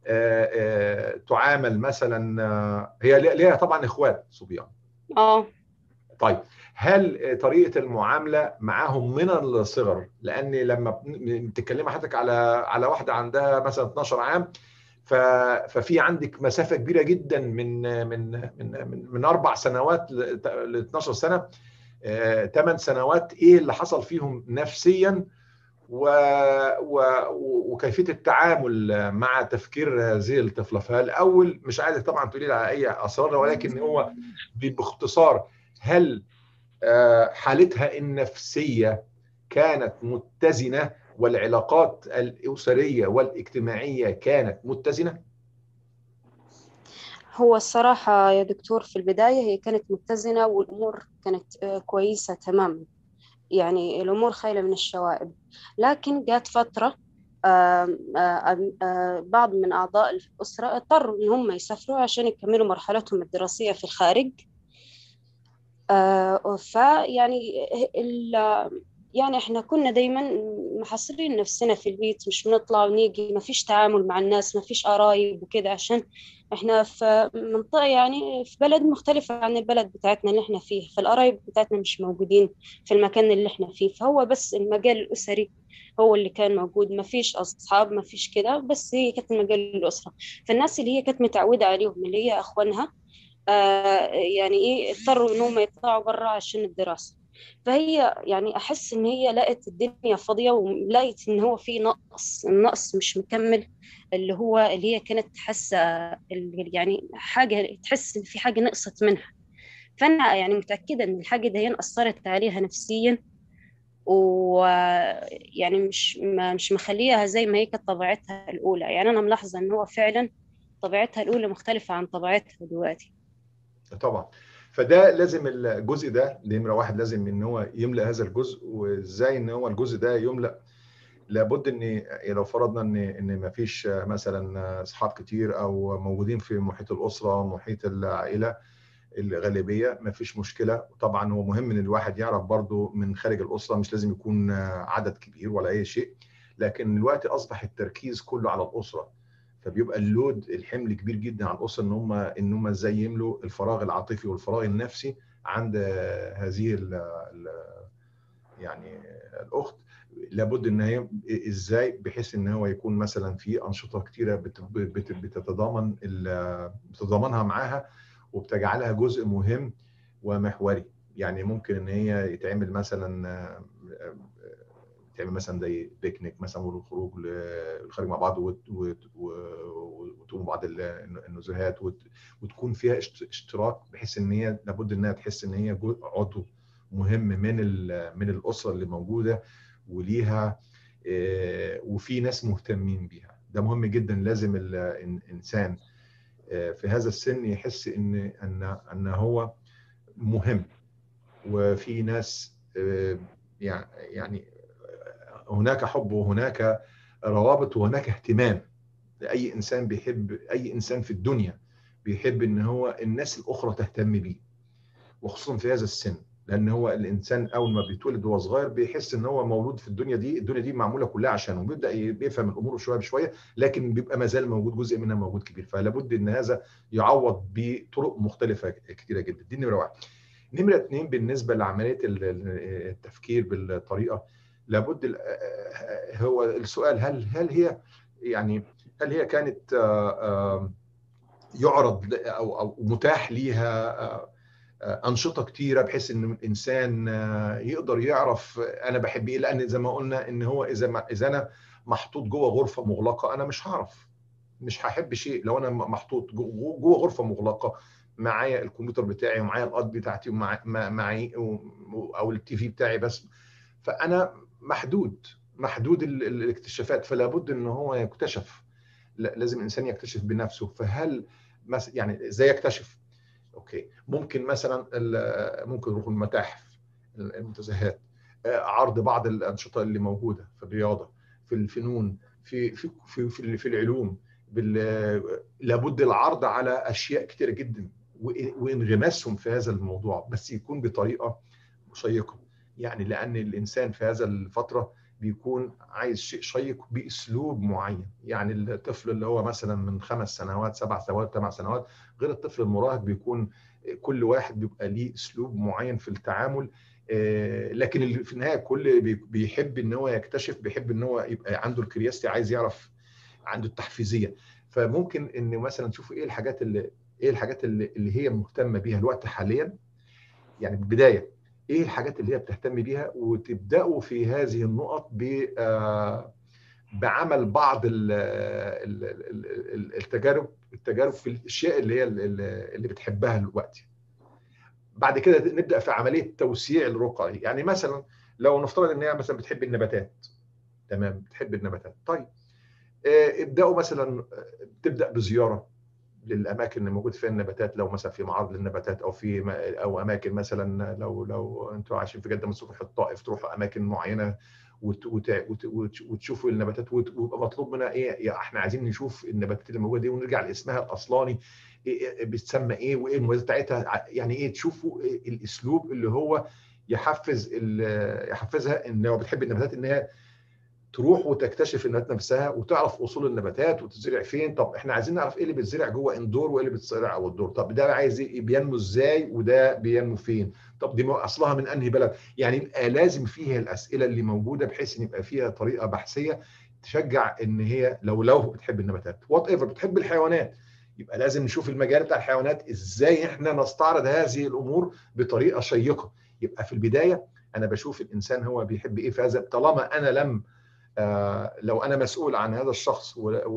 تعامل مثلا هي ليها طبعا إخوات صبيان اه طيب هل طريقة المعاملة معاهم من الصغر لأن لما بتتكلمي حضرتك على على واحدة عندها مثلا 12 عام ففي عندك مسافه كبيره جدا من من من من, من اربع سنوات ل 12 سنه ثمان سنوات ايه اللي حصل فيهم نفسيا و و وكيفيه التعامل مع تفكير هذه الطفله فالاول مش عايزك طبعا تقولي لي على اي اسرار ولكن هو باختصار هل حالتها النفسيه كانت متزنه والعلاقات الأسرية والاجتماعية كانت متزنة؟ هو الصراحة يا دكتور في البداية هي كانت متزنة والأمور كانت كويسة تماما يعني الأمور خالية من الشوائب لكن جات فترة آآ آآ بعض من أعضاء الأسرة اضطروا إن هم يسافروا عشان يكملوا مرحلتهم الدراسية في الخارج فيعني يعني احنا كنا دايما محصرين نفسنا في البيت مش بنطلع ونيجي ما فيش تعامل مع الناس ما فيش قرايب وكده عشان احنا في منطقة يعني في بلد مختلفة عن البلد بتاعتنا اللي احنا فيه فالقرايب بتاعتنا مش موجودين في المكان اللي احنا فيه فهو بس المجال الأسري هو اللي كان موجود ما فيش أصحاب ما فيش كده بس هي كانت المجال الأسرة فالناس اللي هي كانت متعودة عليهم اللي هي أخوانها آه يعني إيه اضطروا إنهم يطلعوا برا عشان الدراسة فهي يعني احس ان هي لقت الدنيا فاضيه ولقيت ان هو في نقص النقص مش مكمل اللي هو اللي هي كانت حاسه يعني حاجه تحس ان في حاجه نقصت منها فانا يعني متاكده ان الحاجه دي اثرت عليها نفسيا ويعني مش ما مش مخليها زي ما هي كانت طبيعتها الاولى يعني انا ملاحظه ان هو فعلا طبيعتها الاولى مختلفه عن طبيعتها دلوقتي طبعا فده لازم الجزء ده نمره واحد لازم ان هو يملا هذا الجزء وازاي ان هو الجزء ده يملا لابد ان لو فرضنا ان ان ما فيش مثلا اصحاب كتير او موجودين في محيط الاسره محيط العائله الغالبيه ما فيش مشكله طبعا هو مهم ان الواحد يعرف برضو من خارج الاسره مش لازم يكون عدد كبير ولا اي شيء لكن الوقت اصبح التركيز كله على الاسره فبيبقى اللود الحمل كبير جدا على الاسره ان هم ان هم ازاي يملوا الفراغ العاطفي والفراغ النفسي عند هذه ال ال يعني الاخت لابد ان هي ازاي بحيث ان هو يكون مثلا في انشطه كتيره بتتضامن بتتضامنها معاها وبتجعلها جزء مهم ومحوري يعني ممكن ان هي يتعمل مثلا تعمل مثلا زي بيكنيك مثلا والخروج الخارج مع بعض وتقوم بعض النزهات وتكون فيها اشتراك بحيث ان هي لابد انها تحس ان هي عضو مهم من من الاسره اللي موجوده وليها وفي ناس مهتمين بيها ده مهم جدا لازم الانسان في هذا السن يحس ان ان ان هو مهم وفي ناس يعني هناك حب وهناك روابط وهناك اهتمام لاي انسان بيحب اي انسان في الدنيا بيحب ان هو الناس الاخرى تهتم بيه وخصوصا في هذا السن لان هو الانسان اول ما بيتولد وهو صغير بيحس ان هو مولود في الدنيا دي الدنيا دي معموله كلها عشانه بيبدا بيفهم الامور شويه بشويه لكن بيبقى ما زال موجود جزء منها موجود كبير فلا بد ان هذا يعوض بطرق مختلفه كثيره جدا دي نمره واحد نمره اثنين بالنسبه لعمليه التفكير بالطريقه لابد هو السؤال هل هل هي يعني هل هي كانت يعرض او او متاح ليها انشطه كتيره بحيث ان الانسان يقدر يعرف انا بحب ايه لان زي ما قلنا ان هو اذا ما اذا انا محطوط جوه غرفه مغلقه انا مش هعرف مش هحب شيء لو انا محطوط جوه غرفه مغلقه معايا الكمبيوتر بتاعي ومعايا الارض بتاعتي ومعي او التي في بتاعي بس فانا محدود محدود الاكتشافات فلا بد ان هو يكتشف لازم الانسان يكتشف بنفسه فهل يعني ازاي يكتشف اوكي ممكن مثلا ممكن يروحوا المتاحف المنتزهات عرض بعض الانشطه اللي موجوده في الرياضه في الفنون في في في في, في العلوم لابد العرض على اشياء كتيره جدا وانغماسهم في هذا الموضوع بس يكون بطريقه شيقه يعني لان الانسان في هذا الفتره بيكون عايز شيء شيق باسلوب معين يعني الطفل اللي هو مثلا من خمس سنوات سبع سنوات ثمان سنوات غير الطفل المراهق بيكون كل واحد بيبقى ليه اسلوب معين في التعامل لكن في النهايه الكل بيحب ان هو يكتشف بيحب ان هو يبقى عنده الكرياستي عايز يعرف عنده التحفيزيه فممكن ان مثلا تشوفوا ايه الحاجات اللي ايه الحاجات اللي, اللي هي مهتمه بيها الوقت حاليا يعني البدايه ايه الحاجات اللي هي بتهتم بيها وتبداوا في هذه النقط ب بعمل بعض التجارب التجارب في الاشياء اللي هي اللي بتحبها دلوقتي بعد كده نبدا في عمليه توسيع الرقعه يعني مثلا لو نفترض ان هي مثلا بتحب النباتات تمام بتحب النباتات طيب ابداوا مثلا تبدا بزياره للاماكن اللي موجود فيها النباتات لو مثلا في معارض للنباتات او في او اماكن مثلا لو لو انتوا عايشين في جده مثلا تروحوا الطائف تروحوا اماكن معينه وت وت وت وتشوفوا النباتات ويبقى مطلوب منها ايه يا احنا عايزين نشوف النباتات اللي موجوده دي ونرجع لاسمها الاصلاني إيه بتسمى ايه وايه المميزات بتاعتها يعني ايه تشوفوا الاسلوب اللي هو يحفز يحفزها ان لو بتحب النباتات ان هي تروح وتكتشف النبات نفسها وتعرف اصول النباتات وتزرع فين طب احنا عايزين نعرف ايه اللي بيتزرع جوه اندور وايه اللي بيتزرع او الدور طب ده عايز بينمو ازاي وده بينمو فين طب دي اصلها من انهي بلد يعني يبقى لازم فيها الاسئله اللي موجوده بحيث ان يبقى فيها طريقه بحثيه تشجع ان هي لو لو بتحب النباتات وات ايفر بتحب الحيوانات يبقى لازم نشوف المجال بتاع الحيوانات ازاي احنا نستعرض هذه الامور بطريقه شيقه يبقى في البدايه انا بشوف الانسان هو بيحب ايه في هذا طالما انا لم آه لو انا مسؤول عن هذا الشخص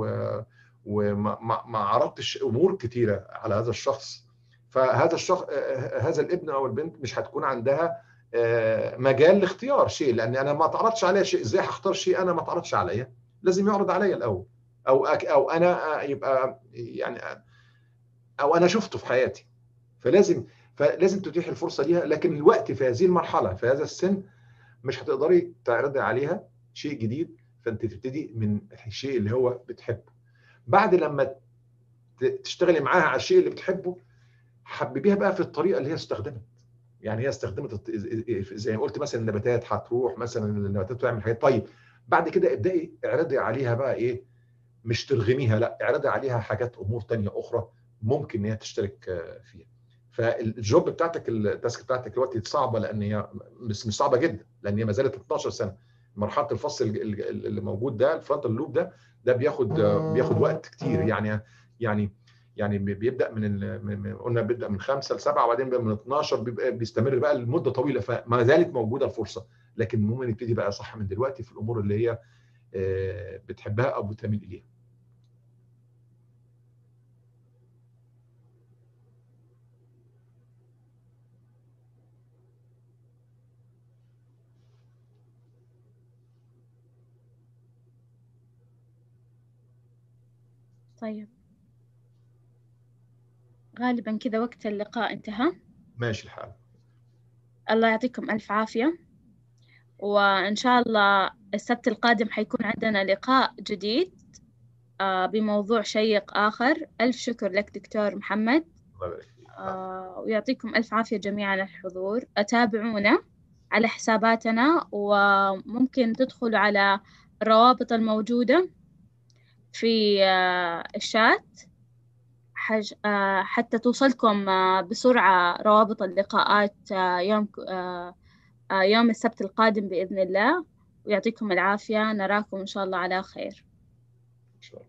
وما عرضتش امور كثيره على هذا الشخص فهذا الشخص آه هذا الابن او البنت مش هتكون عندها آه مجال لاختيار شيء لان انا ما تعرضش عليا شيء ازاي هختار شيء انا ما تعرضش عليا لازم يعرض عليا الاول او او انا يبقى يعني او انا شفته في حياتي فلازم فلازم تتيح الفرصه ليها لكن الوقت في هذه المرحله في هذا السن مش هتقدري تعرضي عليها شيء جديد فانت تبتدي من الشيء اللي هو بتحبه بعد لما تشتغلي معاها على الشيء اللي بتحبه حببيها بقى في الطريقه اللي هي استخدمت يعني هي استخدمت زي ما قلت مثلا النباتات هتروح مثلا النباتات تعمل حاجات طيب بعد كده ابداي اعرضي عليها بقى ايه مش ترغميها لا اعرضي عليها حاجات امور تانية اخرى ممكن ان هي تشترك فيها فالجوب بتاعتك التاسك بتاعتك دلوقتي صعبه لان هي مش مش صعبه جدا لان هي ما زالت 12 سنه مرحله الفصل اللي موجود ده الفرونتال لوب ده ده بياخد بياخد وقت كتير يعني يعني يعني بيبدا من, من قلنا بيبدا من خمسه لسبعه وبعدين من 12 بيبقى بيستمر بقى لمده طويله فما زالت موجوده الفرصه لكن ممكن نبتدي بقى صح من دلوقتي في الامور اللي هي بتحبها او بتميل اليها. طيب غالبا كذا وقت اللقاء انتهى ماشي الحال الله يعطيكم ألف عافية وإن شاء الله السبت القادم حيكون عندنا لقاء جديد بموضوع شيق آخر ألف شكر لك دكتور محمد ويعطيكم ألف عافية جميعا على الحضور أتابعونا على حساباتنا وممكن تدخلوا على الروابط الموجودة في الشات حتى توصلكم بسرعة روابط اللقاءات يوم يوم السبت القادم بإذن الله ويعطيكم العافية نراكم إن شاء الله على خير إن شاء الله